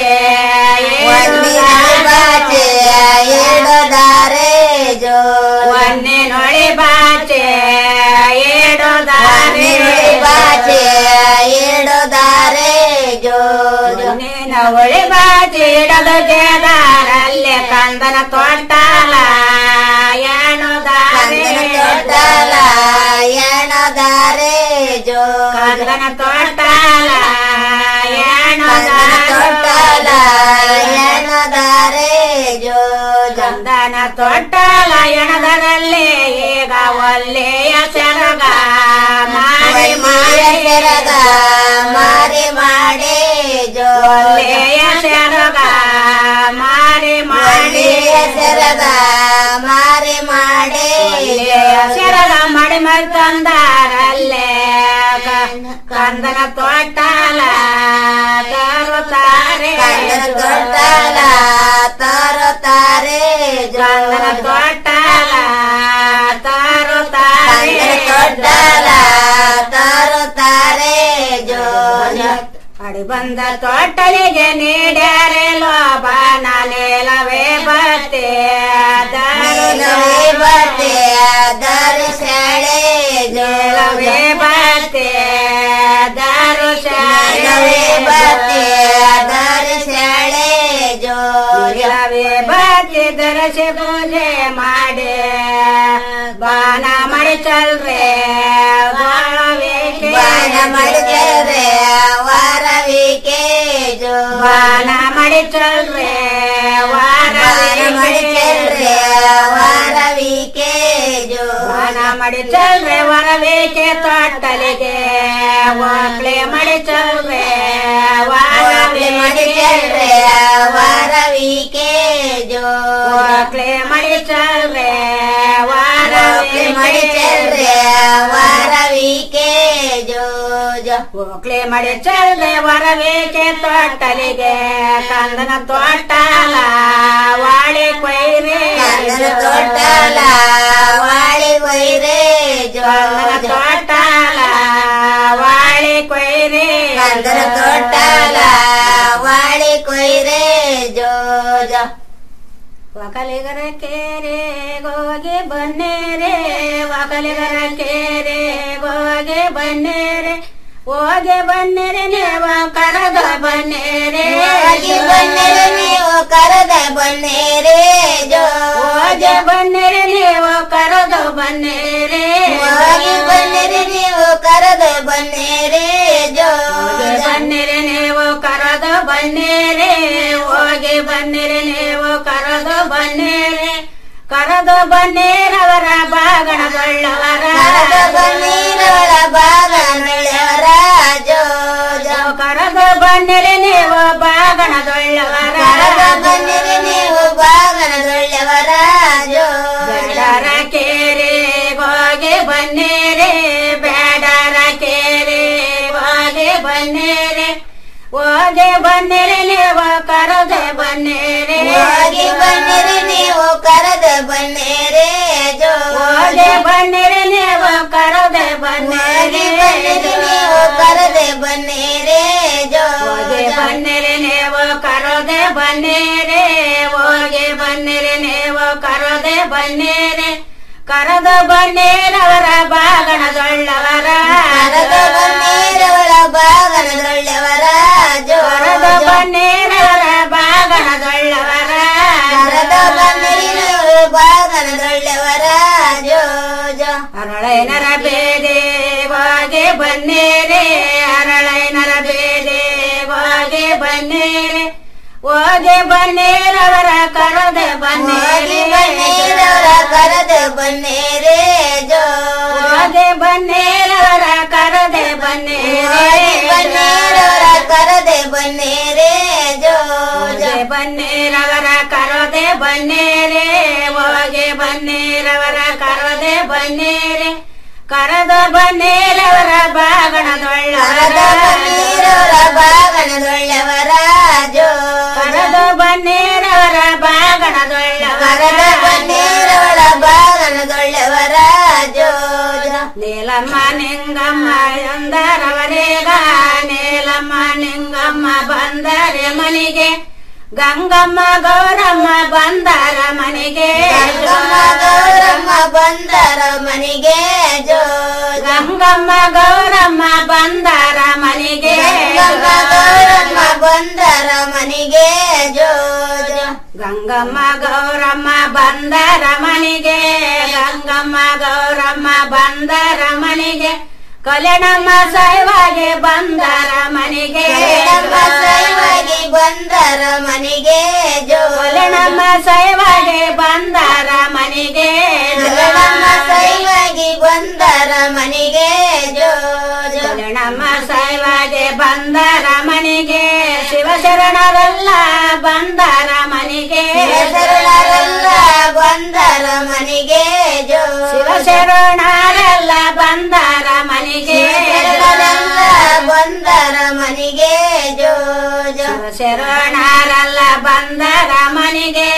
ಬಾಚೆ ಏಡೋದಾರೆ ಜೋ ಒನ್ನೆ ನೊಳಿ ಬಾಚೆ ಏಡೋದಾರೆ ಬಾಚೆ ಏಡೋದಾರೆ ಜೋ ನೀನ ಒಳಿ ಬಾಚೆ ಇಡದ ಜೇದಾರಲ್ಲೇ ಕಂದನ ತೊಟ್ಟಾಲ ಏನೋದಾರೆ ತೊಟ್ಟಾಲ ಏನೋದಾರೆ ಜೋ ಕಂದನ ತೊಟ್ಟಾಲ ಏನೋದಾರೆ ತೊಟ್ಟಾಲ ಏನೋದಾರೆ ಜೋ ಚಂದನ ತೊಟ್ಟಾಲ ಎಣದರಲ್ಲಿ ಈಗ ಒಳ್ಳೆಯ ಸೆರಗ ಮಾರಿ ಮಾಡಿ ಸೆರಗ ಮಾರಿ ಮಾಡಿ ಜೋ ಒಳ್ಳೆಯ ಸೆರಗ ಮಾರಿ ಮಾಡಿ ಸೆರಗ ಮಾರಿ ಮಾಡಿ ಸೆರಗ ಮಾಡಿ ಮಾಡಿ ತಂದಾರಲ್ಲೇ ಕಂದನ ತೊಟ್ಟಾಲ ತರುತ್ತಾರೆ ತೊಟ್ಟಾಲ ತರುತ್ತಾರೆ ಕಂದನ ತೊಟ್ಟಾಲ ತರುತ್ತಾರೆ ತೊಟ್ಟಾಲ ತರುತ್ತಾರೆ ಜೋ ಅಡಿ ಬಂದ ತೊಟ್ಟಲಿಗೆ ನೀಡ್ಯಾರೆ ಲೋಬನ ನೇಲವೇ ಬತ್ತೆ ನೇಲವೇ ಬತ್ತೆ ದಾರು ಶಾಲೆ ನೇಲವೇ ಬತ್ತೆ ದಾರು ಶಾಲೆ ಬತ್ತೆ ದಾರು ಶಾಲೆ ಜೋ ನೇಲವೇ ಬತ್ತೆ ದರಸೆ ಪೂಜೆ ಮಾಡಿ ಬಾನ ಮಾಡಿ ಚಲ್ರೆ ಬಾನ ಮಾಡಿ ಚಲ್ರೆ ವಾರವಿಕೆ ಜೋ ಬಾನ ಮಾಡಿ ಚಲ್ರೆ ವಾರ ಮಾಡಿ ಚಲ್ರೆ ವಾರವಿಕೆ ಜೋ ಬಾನ ಮಾಡಿ ಚಲ್ರೆ ವರವಿಕೆ ತೊಟ್ಟಲಿಗೆ ವಾಕ್ಲೆ ಮಾಡಿ ಚಲ್ರೆ ಚೆಲ್ರೆ ವಾರವಿಕೆ ಜೋ ಒಕ್ಲೆ ಮಡಿ ಚಲ್ರೆ ವಾರವಿಕೆ ಮಡಿ ಚೆಲ್ರೆ ವಾರವಿಕೆ ಜೋ ಜೋ ಒಕ್ಲೆ ಮಡಿ ಚಲ್ರೆ ವರವೇಕೆ ತೊಟ್ಟಲಿಗೆ ಕಂದನ ತೊಟ್ಟಲ ವಾಳಿ ಕೊಯ್ರೆ ಕಂದನ ತೊಟ್ಟಲ ವಾಳಿ ಕೊಯ್ರೆ ಜೋ ಕಂದನ ಜೋ ತೊಟ್ಟಲ ವಾಳಿ ಕೊಯ್ರೆ ಕಂದನ ತೊಟ್ಟಲ ವಾಳಿ ಕೊಯ್ರೆ ಜೋ ಜೋ ಒಕಲಿಗರ ಕೇರೆ ಗೋಗೆ ಬನ್ನೇರೆ ಒಕಲಿಗರ ಕೇರೆ ಗೋಗೆ ಬನ್ನೇರೆ ಹೋಗೆ ಬನ್ನೇರೆ ನೀವು ಕರದ ಬನ್ನೇರೆ ಹೋಗಿ ಬನ್ನಿರಿ ನೀವು ಕರೆದ ಬನ್ನಿರಿ ಜೋ ಹೋಗೆ ಬನ್ನೇರೆ ನೀವು ಕರೆದು ಬನ್ನೇರೆ ಹೋಗಿ ಬನ್ನಿರಿ ನೀವು ಕರೆದ ಬನ್ನಿರಿ ಜೋ ಹೋಗಿ ಬನ್ನಿರಿ ನೀವು ಕರೆದು ಬನ್ನಿರಿ ಹೋಗಿ ಬನ್ನಿರಿ ನೀವು ಕರೆದು ಬನ್ನಿರಿ ಕರೆದು ಬನ್ನಿರವರ ಬಾಗಣಗೊಳ್ಳವರ ಕರೆದ ಬನ್ನಿರವಳ ಬಾಗ ನಳೆಯವರ ಜೋ ಜೋ ಕರೆದು ಬನ್ನಿರಿ ನೀವು ಬಾಗಣಗೊಳ್ಳವರ ಕರೆದ ಬನ್ನಿರಿ ನೀವು ಬಾಗನದೊಳ್ಳೆಯವರ ಜೋ ಬೇಡರ ಕೇರಿ ಹೋಗಿ ಬನ್ನಿರಿ ಬೇಡರ ಕೇರಿ ಹೋಗಿ ಬನ್ನಿರಿ ಹೋಗಿ ಬನ್ನಿರಿ ನೀವು ಕರೆದು ಬನ್ನಿರಿ ಹೋಗಿ ಬನ್ನಿರಿ ನೀವು ಕರೆದ ಬನ್ನಿರಿ ಜೋ ಹೋಗಿ ಬನ್ನಿರಿ ನೀವು ಕರೆದು ಹೋಗಿ ಬನ್ನಿರಿ ಬನ್ನಿರಿ ನೀವು ಕರೆದ ಬನ್ನಿರಿ ಜೋ ಹೋಗಿ ಬನ್ನಿರಿ ನೀವು ಕರೋದೆ ಬನ್ನಿರಿ ಹೋಗಿ ಬನ್ನಿರಿ ನೀವು ಕರೋದೆ ಬನ್ನಿರಿ ಕರೆದು ಬನ್ನಿರವರ ಬಾಗಣದೊಳ್ಳವರ ಕರೆದ ಬನ್ನಿರವಳ ಬಾಗನದೊಳ್ಳೆಯವರ ಜೋ ಕರೆದು ಬನ್ನಿರವರ ಬಾಗಣದೊಳ್ಳವರ ಕರೆದ ಬನ್ನಿರಿ ನೀವು ಬಾಗನದೊಳ್ಳೆಯವರ ಜೋ ಜೋ ಅರಳೈನರ ಬೇದೆ ಹೋಗಿ ಬನ್ನಿರಿ ಅರಳೈನರ ಬೇದೆ ಹೋಗಿ ಬನ್ನಿರಿ ಹೋಗಿ ಬನ್ನಿರವರ ಕರೆದೆ ಹೋಗಿ ಬನ್ನಿರಿ ಬನ್ನಿರವರ ಕರೆದ ಬನ್ನಿರಿ ಜೋ ಹೋಗಿ ಬನ್ನಿರವರ ಕರೆದೆ ಹೋಗಿ ಬನ್ನಿರಿ ಬನ್ನಿರವರ ಕರೆದ ಬನ್ನಿರಿ ಜೋ ಜೋ ಹೋಗಿ ಬನ್ನಿರವರ ಕರೆದೆ ಬನ್ನಿರಿ ಹೋಗಿ ಬನ್ನಿರವರ ಕರೆದೆ ಬನ್ನಿರಿ ಕರೆದ ಬನ್ನಿರವರ ಕರೆದ ಬಾಗಣದೊಳ್ಳವರ ಬನ್ನಿರವರ ಬಾಗನದೊಳ್ಳೆಯವರ ಜೋ ಕರೆದ ಬನ್ನಿರವರ ಬಾಗಣದೊಳ್ಳವರ ಕರೆದ ಬನ್ನಿರವಳ ಬಾಗನದೊಳ್ಳೆಯವರ ಜೋ ಜೋ ನೀಲಮ್ಮ ನಿಂಗಮ್ಮ ಎಂದರವರೇಗ ನೀಲಮ್ಮ ನಿಂಗಮ್ಮ ಬಂದರೆ ಮನೆಗೆ ಗಂಗಮ್ಮ ಗೌರಮ್ಮ ಬಂದರ ಮನೆಗೆ ಗಂಗಮ್ಮ ಗೌರಮ್ಮ ಬಂದರ ಮನೆಗೆ ಜೋ ಜೋ ಗಂಗಮ್ಮ ಗೌರಮ್ಮ ಬಂದರ ಮನೆಗೆ ಗಂಗಮ್ಮ ಗೌರಮ್ಮ ಬಂದರ ಮನೆಗೆ ಜೋ ಜೋ ಗಂಗಮ್ಮ ಗೌರಮ್ಮ ಬಂದರ ಮನೆಗೆ ಗಂಗಮ್ಮ ಗೌರಮ್ಮ ಬಂದರ ಮನೆಗೆ ಕಲ್ಯಾಣಮ್ಮ ಸಾಯವಾಗೆ ಬಂದರ ಮನೆಗೆ ನಮ್ಮ ಸೈವಾಗಿ ಬಂದರ ಮನೆಗೆ ಜೋ ಕಲ್ಯಾಣಮ್ಮ ಸಾಯವಾಗೆ ಬಂದರ ಮನೆಗೆ ನಮ್ಮ ಸೈವಾಗಿ ಬಂದರ ಮನೆಗೆ ಜೋ ಜೋ ಕಲ್ಯಾಣಮ್ಮ ಸಾಯವಾಗೆ ಬಂದರ ಮನೆಗೆ ಶಿವಶರಣರೆಲ್ಲ ಬಂದರ ಮನೆಗೆ ಹೆಸರುಳರೆಲ್ಲ ಬಂದರ ಮನೆಗೆ ಜೋ ಶಿವಶರಣರೆಲ್ಲ ಬಂದರ ಮನೆಗೆ ಹೆಸರುಳರೆಲ್ಲ ಬಂದರ ಮನೆಗೆ ಜೋ ಜೋ ಶಿವಶರಣರೆಲ್ಲ ಬಂದರ ಮನೆಗೆ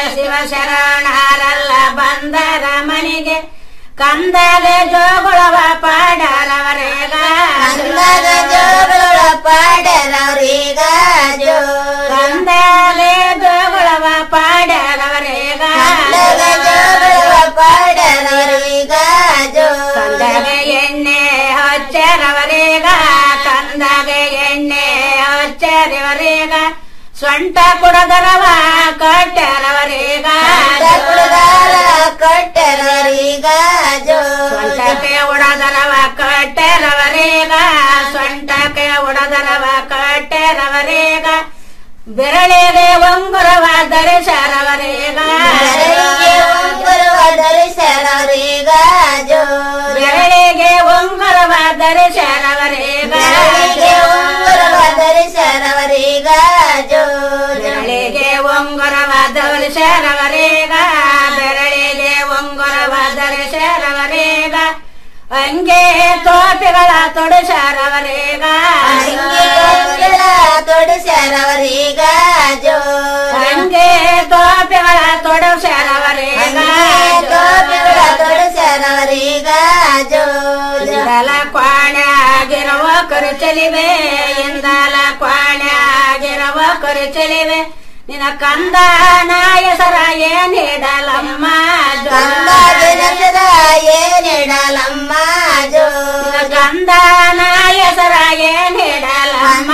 ಶಿವಶರಣರೆಲ್ಲ ಬಂದರ ಮನೆಗೆ ಕಂದಲೆ ಜೋಗುಳವ ಪಾಡರವರೇಗ ಅಂದಾಗ ಜೋಗಳ ಪಾಡರವ್ರೀಗ ಜೋ ಕಂದಲೆ ಜೋಗುಳವ ಪಾಡರವರೇಗ ಅಂದಾಗ ಜೋಗಳ ಪಾಡರವ್ರೀಗ ಜೋ ಕಂದಗೆ ಎಣ್ಣೆ ಹಚ್ಚರವರೇಗ ಕಂದಗೆ ಎಣ್ಣೆ ಹಚ್ಚರವರೇಗ ಸೊಂಟ ಕುಡದರವ ಕಟ್ಟರವರೇಗ ಕುಳದಾರ ಕೊಟ್ಟರವ್ರೀಗ ಜೋ ಸೊಂಟಕ್ಕೆ ಉಡದರವ ಕಟ್ಟರವರೇಗ ಸೊಂಟಕ್ಕೆ ಉಡದರವ ಕಟ್ಟರವರೇಗ ಬೆರಳಿಗೆ ಒಂಗುರವ ಧರಿಸರವರೇಗ ಬೆರಳಿಗೆ ಉಂಗುರವ ಧರಿಸರವ್ರೀಗ ಜೋ ಬೆರಳಿಗೆ ಒಂಗುರವ ಧರಿಸರವರೇಗ ಬೆರಳಿಗೆ ಉಂಗುರವ ಧರಿಸರವ್ರೀಗ ಜೋ ಶರಣವರೇಗ ಬೆರಳಿಗೆ ಉಂಗುರವ ಧರಿಸರವರೇಗ ಅಂಗೆ ತೋಪಿಗಳ ತೊಡಸರವರೇಗ ಅಂಗಿಗಳ ತೊಡಿಸ್ಯಾರವರೀಗ ಜೋ ಅಂಗೆ ತೋಪಿಗಳ ತೊಡಸರವರೇಗ ಗೋಪಿಗಳ ತೊಡಿಸ್ಯಾರವರೀಗ ಜೋ ಇಂದಲ ಕ್ವಾಣೆ ಆಗಿರುವ ಕರುಚಲಿವೆ ಇಂದಲ ಕ್ವಾಣೆ ಆಗಿರುವ ಕರುಚಲಿವೆ ನಿನ್ನ ಕಂದ ನಾಯಸರ ಏನಿಡಲಮ್ಮ ಗಂಗಾದಿನದ ಏನಿಡಲಮ್ಮ ಜೋ ಕಂದ ನಾಯಸರ ಏನಿಡಲಮ್ಮ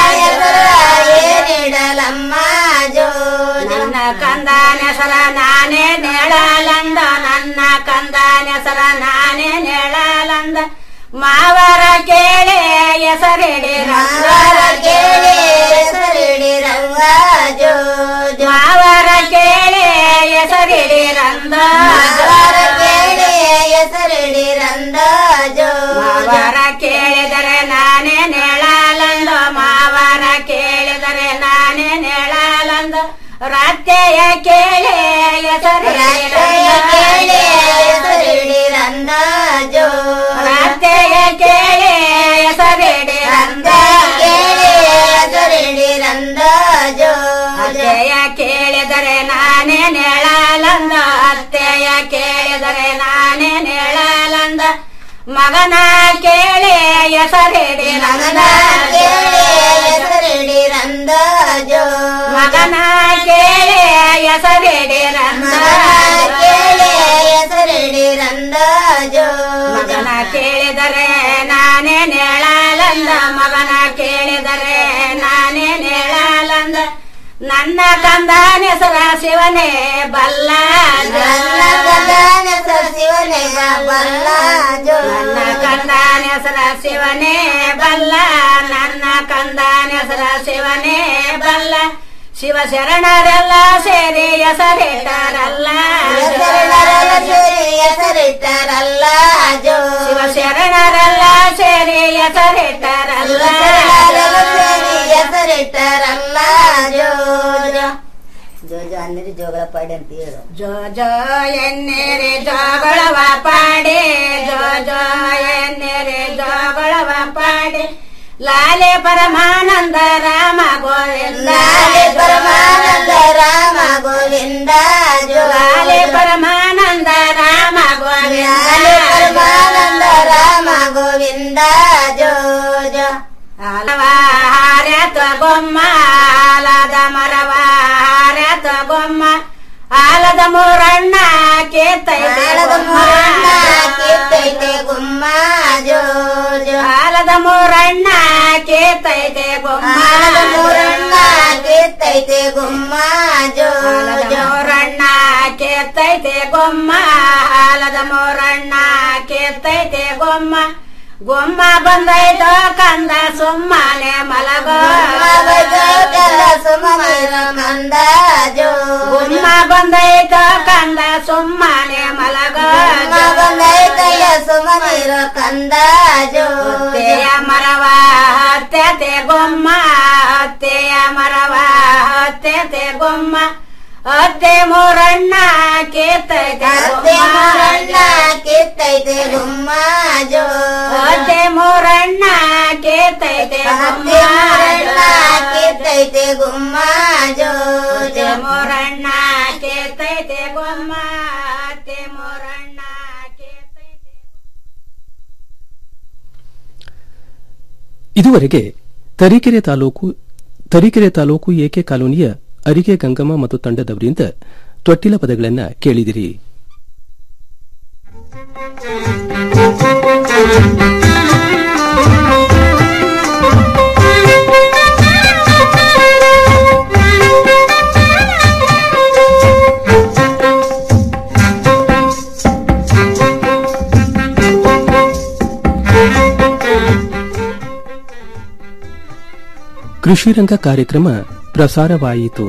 ಏನಿಡಲಮ್ಮ ಜೋ ನನ್ನ ಕಂದ ನೆಸರ ನಾನೇ ನೆಳಲಂದ ನನ್ನ ಕಂದ ನೆಸರ ನಾನೇ ನೆಳಲಂದ ಮಾವರ ಕೇಳೆ ಹೆಸರಿಡಿ ಮಾವರ ಕೇಳಿ ಹೆಸರಿಡಿ ರಂಗ ಜೋ ಜೋ ಮಾವರ ಕೇಳೆ ಹೆಸರಿಡಿ ರಂದ ಮಾವರ ಕೇಳಿ ಹೆಸರಿಡಿ ರಂದ ಜೋ ಮಾವರ ಕೇಳಿದರೆ ನಾನೇ ನೆಳಲಂದ ಮಾವರ ಕೇಳಿದರೆ ನಾನೇ ನೆಳಲಂದ ರಾತ್ರಿಯ ಕೇಳೆ ರತ್ತೆಯ ಕೇಳಿ ಹೆಸರಿಡಿ ರಂದ ಜೋ ರಾತ್ರಿಯ ಕೇಳೆ ಹೆಸರಿಡಿ ರಂದ ರಂದ ಕೇಳಿ ಹೆಸರಿಡಿ ರಂದ ಜೋ ಅತ್ತೆಯ ಕೇಳಿದರೆ ನಾನೇ ನೆಳಲಂದ ಅತ್ತೆಯ ಕೇಳಿದರೆ ನಾನೇ ನೆಳಲಂದ ಮಗನ ಕೇಳಿ ಹೆಸರಿಡಿ ಮಗನ ನಂದ ಕೇಳಿ ಹೆಸರಿಡಿ ರಂದ ಜೋ ಮಗನ ಕೇಳಿ ಹೆಸರಿಡಿ ನಂದ ಮಗನ ಕೇಳಿ ಹೆಸರಿಡಿ ರಂದ ಜೋ ಮಗನ ಕೇಳಿದರೆ ನಾನೇ ನೆಳಲಂದ ಮಗನ ಕೇಳಿದರೆ ನಾನೇ ನೆಳಲಂದ ನನ್ನ ಕಂದನ ಹೆಸರ ಶಿವನೇ ಬಲ್ಲ ನನ್ನ ಗಗನ ಶಿವನೇ ಬಲ್ಲ ಜೋ ನನ್ನ ಕಂದನ ಹೆಸರ ಶಿವನೇ ಬಲ್ಲ ನನ್ನ ಕಂದನ ಹೆಸರ ಶಿವನೇ ಬಲ್ಲ ಶಿವ ಶರಣರೆಲ್ಲ ಸೇರಿ ಹೆಸರಿಟ್ಟರಲ್ಲ ಹೆಸರಿಡರಲ್ಲ ಸೇರಿ ಹೆಸರಿಟ್ಟರಲ್ಲ ಜೋ ಶಿವ ಶರಣರೆಲ್ಲ ಸೇರಿ ಹೆಸರಿಟ್ಟರಲ್ಲ ಹೆಸರಿಡರಲ್ಲ ಸೇರಿ ಹೆಸರಿಟ್ಟರಲ್ಲ ಜೋ ಜೋ ಜೋ ಜೋ ಅನ್ನಿರಿ ಜೋಗಳ ಪಾಡಿ ಅಂತ ಹೇಳು ಜೋ ಜೋ ಎನ್ನೆರೆ ಜೋಗಳವ ಪಾಡೆ ಜೋ ಜೋ ಎನ್ನೆರೆ ಜೋಗಳವ ಪಾಡೆ ಲಾಲೆ ಪರಮಾನಂದ ರಾಮ ಗೋವಿಂದ ಲಾಲೆ ಪರಮಾನಂದ ರಾಮ ಗೋವಿಂದ ಜೋ ಲಾಲೆ ಪರಮಾನಂದ ರಾಮ ಗೋವಿಂದ ಲಾಲೆ ಪರಮಾನಂದ ರಾಮ ಗೋವಿಂದ ಜೋ ಜೋ ಆಲವ ಹಾರ್ಯಾತ ಗೊಮ್ಮ ಆಲದ ಮರವ ಹಾರ್ಯಾತ ಗೊಮ್ಮ ಆಲದ ಮೂರಣ್ಣ ಕೇತೈತೆ ಆಲದ ಗೊಮ್ಮ. ಮೂರಣ್ಣ ಕಿತ್ತೈತೆ ಗುಮ್ಮ ಜೋ ಜೋ ಆಲದ ಮೂರಣ್ಣ ಕೇತೈತೆ ಗೊಮ್ಮ ಆಲದ ಮೂರಣ್ಣ ಕಿತ್ತೈತೆ ಗುಮ್ಮ ಜೋ ಆಲದ ಜೋ ಮೂರಣ್ಣ ಕೇತೈತೆ ಗೊಮ್ಮ ಆಲದ ಮೂರಣ್ಣ ಕೇತೈತೆ ಗೊಮ್ಮ ಗೊಮ್ಮ ಬಂದೈತೋ ಕಂದ ಸುಮ್ಮನೆ ಮಲಗೋ ಕಲ್ಲ ಸುಮನಿರ ಮಂದ ಜೋ ಗುಮ್ಮ ಬಂದೈತೋ ಕಂದ ಸುಮ್ಮನೆ ಮಲಗೋ ಬಂದೈತಯ್ಯ ಸುಮನಿರ ಕಂದ ಜೋ ಹತ್ತೆಯ ಮರವ ಹತ್ಯತೆ ಗೊಮ್ಮ ಹತ್ತೆಯ ಮರವ ಹತ್ಯತೆ ಗೊಮ್ಮ ಹತ್ತೆ ಮೂರಣ್ಣ ಕೇತೈತೆ ಅತ್ತೆ ಗೊಮ್ಮ ಮೂರಣ್ಣ ಕಿತ್ತೈತೆ ಗುಮ್ಮ ಜೋ ಹತ್ತೆ ಮೂರಣ್ಣ ಕೇತೈತೆ ಗೊಮ್ಮ ಅತ್ತೆ ಮೂರಣ್ಣ ಕಿತ್ತೈತೆ ಗುಮ್ಮ ಜೋ ಹತ್ತೆ ಜೋ ಮೂರಣ್ಣ ಕೇತೈತೆ ಗೊಮ್ಮ ಹತ್ತೆ ಮೂರಣ್ಣ ಕೇತೈತೆ ಇದುವರೆಗೆ ತರೀಕೆರೆ ತಾಲೂಕು ತರೀಕೆರೆ ತಾಲೂಕು ಏಕೆ ಕಾಲೋನಿಯ ಅರಿಗೆ ಗಂಗಮ್ಮ ಮತ್ತು ತಂಡದವರಿಂದ ತೊಟ್ಟಿಲ ಪದಗಳನ್ನ ಕೇಳಿದಿರಿ ಕೃಷಿರಂಗ ಕಾರ್ಯಕ್ರಮ ಪ್ರಸಾರವಾಯಿತು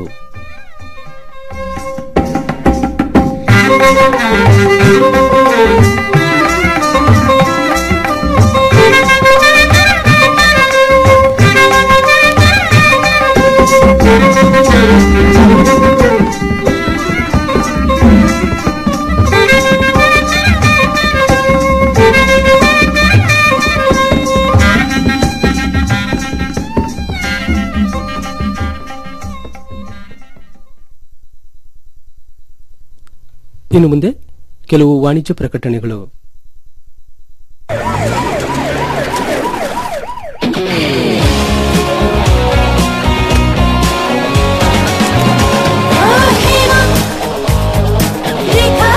ಇನ್ನು ಮುಂದೆ ಕೆಲವು ವಾಣಿಜ್ಯ ಪ್ರಕಟಣೆಗಳು ರೇಖಾ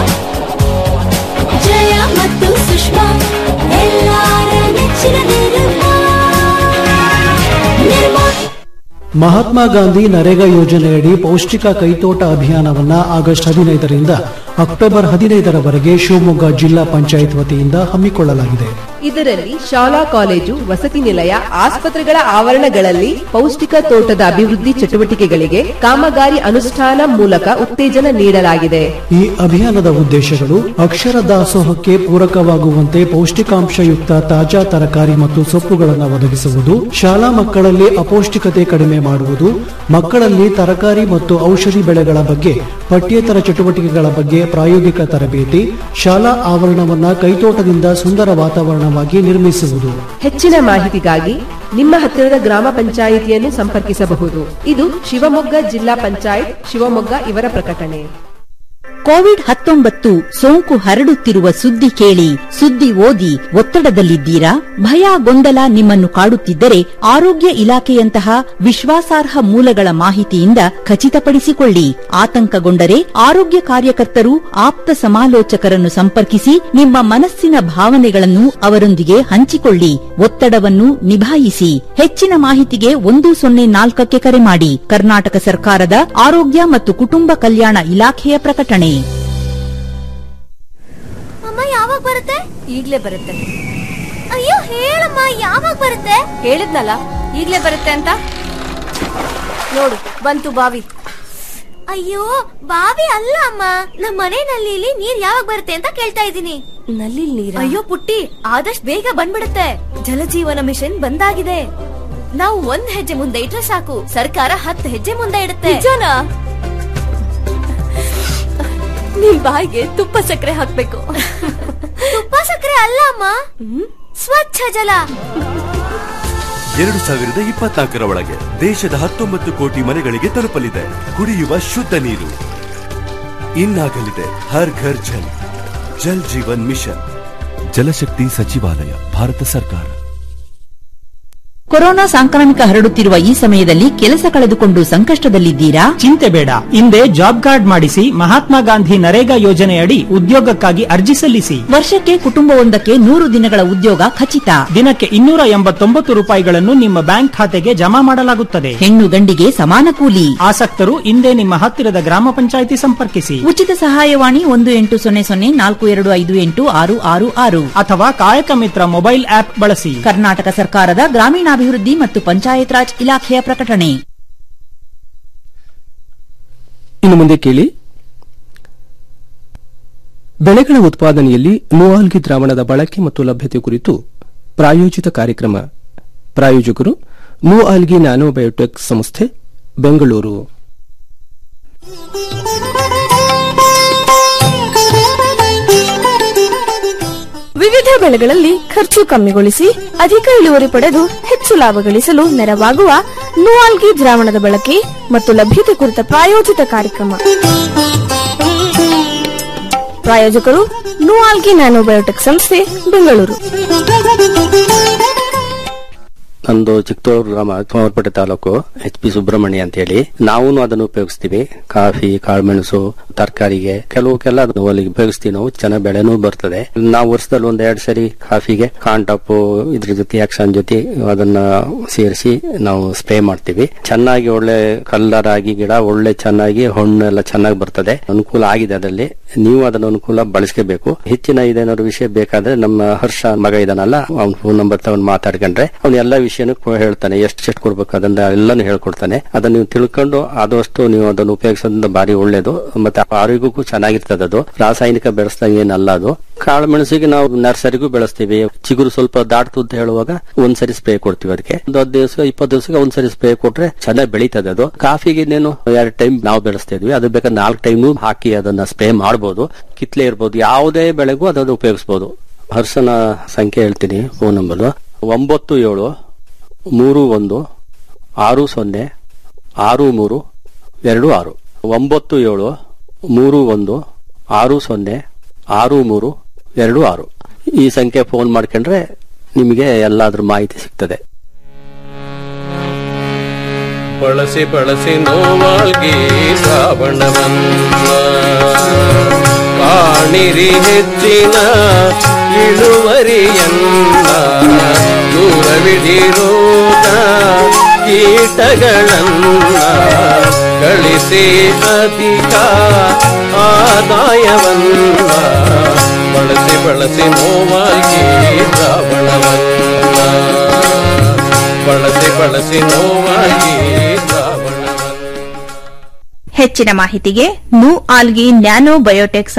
ಜಯ ಮತ್ತು ಸುಷ್ಮಾ ಎಲ್ಲಾರ ನೆಚ್ಚಿನ ನಿರ್ಮಾ ನಿರ್ಮಾ ಮಹಾತ್ಮ ಗಾಂಧಿ ನರೇಗಾ ಯೋಜನೆಯಡಿ ಪೌಷ್ಟಿಕ ಕೈತೋಟ ಅಭಿಯಾನವನ್ನ ಆಗಸ್ಟ್ ಹದಿನೈದರಿಂದ ಅಕ್ಟೋಬರ್ ಹದಿನೈದರವರೆಗೆ ಶಿವಮೊಗ್ಗ ಜಿಲ್ಲಾ ಪಂಚಾಯತ್ ವತಿಯಿಂದ ಹಮ್ಮಿಕೊಳ್ಳಲಾಗಿದೆ ಇದರಲ್ಲಿ ಶಾಲಾ ಕಾಲೇಜು ವಸತಿ ನಿಲಯ ಆಸ್ಪತ್ರೆಗಳ ಆವರಣಗಳಲ್ಲಿ ಪೌಷ್ಟಿಕ ತೋಟದ ಅಭಿವೃದ್ಧಿ ಚಟುವಟಿಕೆಗಳಿಗೆ ಕಾಮಗಾರಿ ಅನುಷ್ಠಾನ ಮೂಲಕ ಉತ್ತೇಜನ ನೀಡಲಾಗಿದೆ ಈ ಅಭಿಯಾನದ ಉದ್ದೇಶಗಳು ಅಕ್ಷರ ದಾಸೋಹಕ್ಕೆ ಪೂರಕವಾಗುವಂತೆ ಪೌಷ್ಟಿಕಾಂಶಯುಕ್ತ ತಾಜಾ ತರಕಾರಿ ಮತ್ತು ಸೊಪ್ಪುಗಳನ್ನು ಒದಗಿಸುವುದು ಶಾಲಾ ಮಕ್ಕಳಲ್ಲಿ ಅಪೌಷ್ಟಿಕತೆ ಕಡಿಮೆ ಮಾಡುವುದು ಮಕ್ಕಳಲ್ಲಿ ತರಕಾರಿ ಮತ್ತು ಔಷಧಿ ಬೆಳೆಗಳ ಬಗ್ಗೆ ಪಠ್ಯೇತರ ಚಟುವಟಿಕೆಗಳ ಬಗ್ಗೆ ಪ್ರಾಯೋಗಿಕ ತರಬೇತಿ ಶಾಲಾ ಆವರಣವನ್ನ ಕೈತೋಟದಿಂದ ಸುಂದರ ವಾತಾವರಣವಾಗಿ ನಿರ್ಮಿಸುವುದು ಹೆಚ್ಚಿನ ಮಾಹಿತಿಗಾಗಿ ನಿಮ್ಮ ಹತ್ತಿರದ ಗ್ರಾಮ ಪಂಚಾಯಿತಿಯನ್ನು ಸಂಪರ್ಕಿಸಬಹುದು ಇದು ಶಿವಮೊಗ್ಗ ಜಿಲ್ಲಾ ಪಂಚಾಯತ್ ಶಿವಮೊಗ್ಗ ಇವರ ಪ್ರಕಟಣೆ ಕೋವಿಡ್ ಹತ್ತೊಂಬತ್ತು ಸೋಂಕು ಹರಡುತ್ತಿರುವ ಸುದ್ದಿ ಕೇಳಿ ಸುದ್ದಿ ಓದಿ ಒತ್ತಡದಲ್ಲಿದ್ದೀರಾ ಭಯ ಗೊಂದಲ ನಿಮ್ಮನ್ನು ಕಾಡುತ್ತಿದ್ದರೆ ಆರೋಗ್ಯ ಇಲಾಖೆಯಂತಹ ವಿಶ್ವಾಸಾರ್ಹ ಮೂಲಗಳ ಮಾಹಿತಿಯಿಂದ ಖಚಿತಪಡಿಸಿಕೊಳ್ಳಿ ಆತಂಕಗೊಂಡರೆ ಆರೋಗ್ಯ ಕಾರ್ಯಕರ್ತರು ಆಪ್ತ ಸಮಾಲೋಚಕರನ್ನು ಸಂಪರ್ಕಿಸಿ ನಿಮ್ಮ ಮನಸ್ಸಿನ ಭಾವನೆಗಳನ್ನು ಅವರೊಂದಿಗೆ ಹಂಚಿಕೊಳ್ಳಿ ಒತ್ತಡವನ್ನು ನಿಭಾಯಿಸಿ ಹೆಚ್ಚಿನ ಮಾಹಿತಿಗೆ ಒಂದು ಸೊನ್ನೆ ನಾಲ್ಕಕ್ಕೆ ಕರೆ ಮಾಡಿ ಕರ್ನಾಟಕ ಸರ್ಕಾರದ ಆರೋಗ್ಯ ಮತ್ತು ಕುಟುಂಬ ಕಲ್ಯಾಣ ಇಲಾಖೆಯ ಪ್ರಕಟಣೆ ಅಮ್ಮ ಯಾವಾಗ ಬರುತ್ತೆ ಈಗ್ಲೇ ಬರುತ್ತೆ ಅಯ್ಯೋ ಹೇಳಮ್ಮ ಯಾವಾಗ ಬರುತ್ತೆ ಹೇಳಿದ್ನಲ್ಲ ಈಗ್ಲೇ ಬರುತ್ತೆ ಅಂತ ನೋಡು ಬಂತು ಬಾವಿ ಅಯ್ಯೋ ಬಾವಿ ಅಲ್ಲ ಅಮ್ಮ ನಮ್ಮ ಮನೆ ನಲ್ಲಿಲಿ ನೀರ್ ಯಾವಾಗ ಬರುತ್ತೆ ಅಂತ ಕೇಳ್ತಾ ಇದ್ದೀನಿ ನಲ್ಲಿ ನೀರ ಅಯ್ಯೋ ಪುಟ್ಟಿ ಆದಷ್ಟು ಬೇಗ ಬಂದ್ಬಿಡುತ್ತೆ ಜಲಜೀವನ ಮಿಷನ್ ಬಂದಾಗಿದೆ ನಾವು ಒಂದ್ ಹೆಜ್ಜೆ ಮುಂದೆ ಇಟ್ರೆ ಸಾಕು ಸರ್ಕಾರ ಹತ್ತು ಹೆಜ್ಜೆ ಮುಂದೆ ಇಡುತ್ತೆ ನಿಜನಾ ನಿಮ್ ಬಾಯಿಗೆ ತುಪ್ಪ ಸಕ್ಕರೆ ಹಾಕ್ಬೇಕು ತುಪ್ಪ ಸಕ್ಕರೆ ಅಲ್ಲ ಅಮ್ಮ ಸ್ವಚ್ಛ ಜಲ ಎರಡು ಸಾವಿರದ ಇಪ್ಪತ್ನಾಲ್ಕರ ಒಳಗೆ ದೇಶದ ಹತ್ತೊಂಬತ್ತು ಕೋಟಿ ಮನೆಗಳಿಗೆ ತಲುಪಲಿದೆ ಕುಡಿಯುವ ಶುದ್ಧ ನೀರು ಇನ್ನಾಗಲಿದೆ ಹರ್ ಘರ್ ಜಲ್ ಜಲ್ ಜೀವನ್ ಮಿಷನ್ ಜಲಶಕ್ತಿ ಸಚಿವಾಲಯ ಭಾರತ ಸರ್ಕಾರ ಕೊರೋನಾ ಸಾಂಕ್ರಾಮಿಕ ಹರಡುತ್ತಿರುವ ಈ ಸಮಯದಲ್ಲಿ ಕೆಲಸ ಕಳೆದುಕೊಂಡು ಸಂಕಷ್ಟದಲ್ಲಿದ್ದೀರಾ ಚಿಂತೆ ಬೇಡ ಹಿಂದೆ ಜಾಬ್ ಕಾರ್ಡ್ ಮಾಡಿಸಿ ಮಹಾತ್ಮ ಗಾಂಧಿ ನರೇಗಾ ಯೋಜನೆಯಡಿ ಉದ್ಯೋಗಕ್ಕಾಗಿ ಅರ್ಜಿ ಸಲ್ಲಿಸಿ ವರ್ಷಕ್ಕೆ ಕುಟುಂಬವೊಂದಕ್ಕೆ ನೂರು ದಿನಗಳ ಉದ್ಯೋಗ ಖಚಿತ ದಿನಕ್ಕೆ ಇನ್ನೂರ ಎಂಬತ್ತೊಂಬತ್ತು ರೂಪಾಯಿಗಳನ್ನು ನಿಮ್ಮ ಬ್ಯಾಂಕ್ ಖಾತೆಗೆ ಜಮಾ ಮಾಡಲಾಗುತ್ತದೆ ಹೆಣ್ಣು ಗಂಡಿಗೆ ಸಮಾನ ಕೂಲಿ ಆಸಕ್ತರು ಹಿಂದೆ ನಿಮ್ಮ ಹತ್ತಿರದ ಗ್ರಾಮ ಪಂಚಾಯಿತಿ ಸಂಪರ್ಕಿಸಿ ಉಚಿತ ಸಹಾಯವಾಣಿ ಒಂದು ಎಂಟು ಸೊನ್ನೆ ಸೊನ್ನೆ ನಾಲ್ಕು ಎರಡು ಐದು ಎಂಟು ಆರು ಆರು ಆರು ಅಥವಾ ಕಾಯಕ ಮಿತ್ರ ಮೊಬೈಲ್ ಆಪ್ ಬಳಸಿ ಕರ್ನಾಟಕ ಸರ್ಕಾರದ ಗ್ರಾಮೀಣಾಭಿವೃದ್ಧಿ ಮತ್ತು ಪಂಚಾಯತ್ ರಾಜ್ ಇಲಾಖೆಯ ಪ್ರಕಟಣೆ ಇನ್ನು ಮುಂದೆ ಕೇಳಿ ಬೆಳೆಗಳ ಉತ್ಪಾದನೆಯಲ್ಲಿ ನೂಆಲ್ಗಿ ದ್ರಾವಣದ ಬಳಕೆ ಮತ್ತು ಲಭ್ಯತೆ ಕುರಿತು ಪ್ರಾಯೋಜಿತ ಕಾರ್ಯಕ್ರಮ ಪ್ರಾಯೋಜಕರು ನೂ ಆಲ್ಗಿ ನ್ಯಾನೋಬಯೋಟೆಕ್ ಸಂಸ್ಥೆ ಬೆಂಗಳೂರು ವಿವಿಧ ಬೆಳೆಗಳಲ್ಲಿ ಖರ್ಚು ಕಮ್ಮಿಗೊಳಿಸಿ ಅಧಿಕ ಇಳುವರಿ ಪಡೆದು ಹೆಚ್ಚು ಲಾಭ ಗಳಿಸಲು ನೆರವಾಗುವ ನೂಆಲ್ಗಿ ದ್ರಾವಣದ ಬಳಕೆ ಮತ್ತು ಲಭ್ಯತೆ ಕುರಿತ ಪ್ರಾಯೋಜಿತ ಕಾರ್ಯಕ್ರಮ ಪ್ರಾಯೋಜಕರು ನೂಆಲ್ಗಿ ನ್ಯಾನೋಬಯೋಟೆಕ್ ಸಂಸ್ಥೆ ಬೆಂಗಳೂರು ನಂದು ಚಿಕ್ಕತೂರು ಗ್ರಾಮ ಸೋಮವಾರಪೇಟೆ ತಾಲೂಕು ಎಚ್ ಪಿ ಸುಬ್ರಹ್ಮಣ್ಯ ಅಂತ ಹೇಳಿ ನಾವು ಅದನ್ನು ಉಪಯೋಗಿಸ್ತೀವಿ ಕಾಫಿ ಕಾಳುಮೆಣಸು ತರಕಾರಿಗೆ ಕೆಲವಕ್ಕೆಲ್ಲ ಅದನ್ನ ಉಪಯೋಗಿಸ್ತೀವಿ ನಾವು ಚೆನ್ನಾಗಿ ಬೆಳೆನೂ ಬರ್ತದೆ ನಾವು ವರ್ಷದಲ್ಲಿ ಒಂದ್ ಎರಡ್ ಸರಿ ಕಾಫಿಗೆ ಕಾಂಟಾಪು ಇದ್ರ ಜೊತೆ ಆಕ್ಷನ್ ಜೊತೆ ಅದನ್ನ ಸೇರಿಸಿ ನಾವು ಸ್ಪ್ರೇ ಮಾಡ್ತೀವಿ ಚೆನ್ನಾಗಿ ಒಳ್ಳೆ ಕಲ್ಲರ್ ಆಗಿ ಗಿಡ ಒಳ್ಳೆ ಚೆನ್ನಾಗಿ ಹಣ್ಣು ಎಲ್ಲ ಚೆನ್ನಾಗಿ ಬರ್ತದೆ ಅನುಕೂಲ ಆಗಿದೆ ಅದರಲ್ಲಿ ನೀವು ಅದನ್ನ ಅನುಕೂಲ ಬಳಸ್ಕೋಬೇಕು ಹೆಚ್ಚಿನ ಇದೇನಾದ್ರು ವಿಷಯ ಬೇಕಾದ್ರೆ ನಮ್ಮ ಹರ್ಷ ಮಗ ಇದಾನಲ್ಲ ಅವ್ನ ಫೋನ್ ನಂಬರ್ ತಗೊಂಡು ಮಾತಾಡ್ಕೊಂಡ್ರೆ ಅವ್ನು ಎಲ್ಲಾ ವಿಷಯನೂ ಕೊ- ಹೇಳ್ತಾನೆ ಎಷ್ಟು ಎಷ್ಟು ಕೊಡ್ಬೇಕು ಅದನ್ನ ಎಲ್ಲಾನು ಹೇಳ್ಕೊಡ್ತಾನೆ ಅದನ್ನ ನೀವು ತಿಳ್ಕೊಂಡು ಆದಷ್ಟು ನೀವು ಅದನ್ನು ಉಪಯೋಗಿಸೋದ್ರಿಂದ ಬಾರಿ ಒಳ್ಳೇದು ಮತ್ತೆ ಆರೋಗ್ಯಕ್ಕೂ ಚೆನ್ನಾಗಿರ್ತದೆ ಅದು ರಾಸಾಯನಿಕ ಬೆಳೆಸ್ದಂಗೆ ಏನಲ್ಲ ಅದು ಕಾಳು ಮೆಣಸಿಗೆ ನಾವು ನರ್ಸರಿಗೂ ಬೆಳೆಸ್ತೀವಿ ಚಿಗುರು ಸ್ವಲ್ಪ ದಾಟ್ತು ಅಂತ ಹೇಳುವಾಗ ಒಂದ್ಸರಿ ಸ್ಪ್ರೇ ಕೊಡ್ತೀವಿ ಅದಕ್ಕೆ ಒಂದು ಹತ್ತು ದಿವಸ ಇಪ್ಪತ್ತು ದಿವಸಕ್ಕೆ ಒಂದ್ಸರಿ ಸ್ಪ್ರೇ ಕೊಟ್ರೆ ಚೆನ್ನಾಗಿ ಬೆಳೀತದೆ ಅದು ಕಾಫಿಗೆ ಇನ್ನೇನು ಎರಡು ಟೈಮ್ ನಾವು ಬೆಳೆಸ್ತಾ ಇದ್ವಿ ಅದು ಬೇಕಾದ್ರೆ ನಾಲ್ಕು ಟೈಮ್ ಹಾಕಿ ಅದನ್ನ ಸ್ಪ್ರೇ ಮಾಡಬಹುದು ಕಿತ್ಲೆ ಇರ್ಬೋದು ಯಾವುದೇ ಬೆಳೆಗೂ ಅದನ್ನು ಉಪಯೋಗಿಸಬಹುದು ಹರ್ಷನ ಸಂಖ್ಯೆ ಹೇಳ್ತೀನಿ ಫೋನ್ ನಂಬರ್ ಒಂಬತ್ತು ಏಳು ಮೂರು ಒಂದು ಆರು ಸೊನ್ನೆ ಆರು ಮೂರು ಎರಡು ಆರು ಒಂಬತ್ತು ಏಳು ಮೂರು ಒಂದು ಆರು ಸೊನ್ನೆ ಆರು ಮೂರು ಎರಡು ಆರು ಈ ಸಂಖ್ಯೆ ಫೋನ್ ಮಾಡ್ಕೊಂಡ್ರೆ ನಿಮಗೆ ಎಲ್ಲಾದ್ರ ಮಾಹಿತಿ ಸಿಗ್ತದೆ ಬಳಸಿ ಬಳಸಿ ನೋವಾಳ್ಗಿ ಶ್ರಾವಣವನ್ನ ಕಾಣಿರಿ ಹೆಚ್ಚಿನ ಇಳುವರಿಯನ್ನ ದೂರವಿಡಿರೋದ ಕೀಟಗಳನ್ನ ಗಳಿಸಿ ಅಧಿಕ ಆದಾಯವನ್ನ ಬಳಸಿ ಬಳಸಿ ನೋವಾಗಿ ಶ್ರಾವಣವನ್ನ ಬಳಸಿ ಬಳಸಿ ನೋವಾಗಿ ಶ್ರಾವಣ ಹೆಚ್ಚಿನ ಮಾಹಿತಿಗೆ ನು ಆಲ್ಗಿ ನ್ಯಾನೋ ಬಯೋಟೆಕ್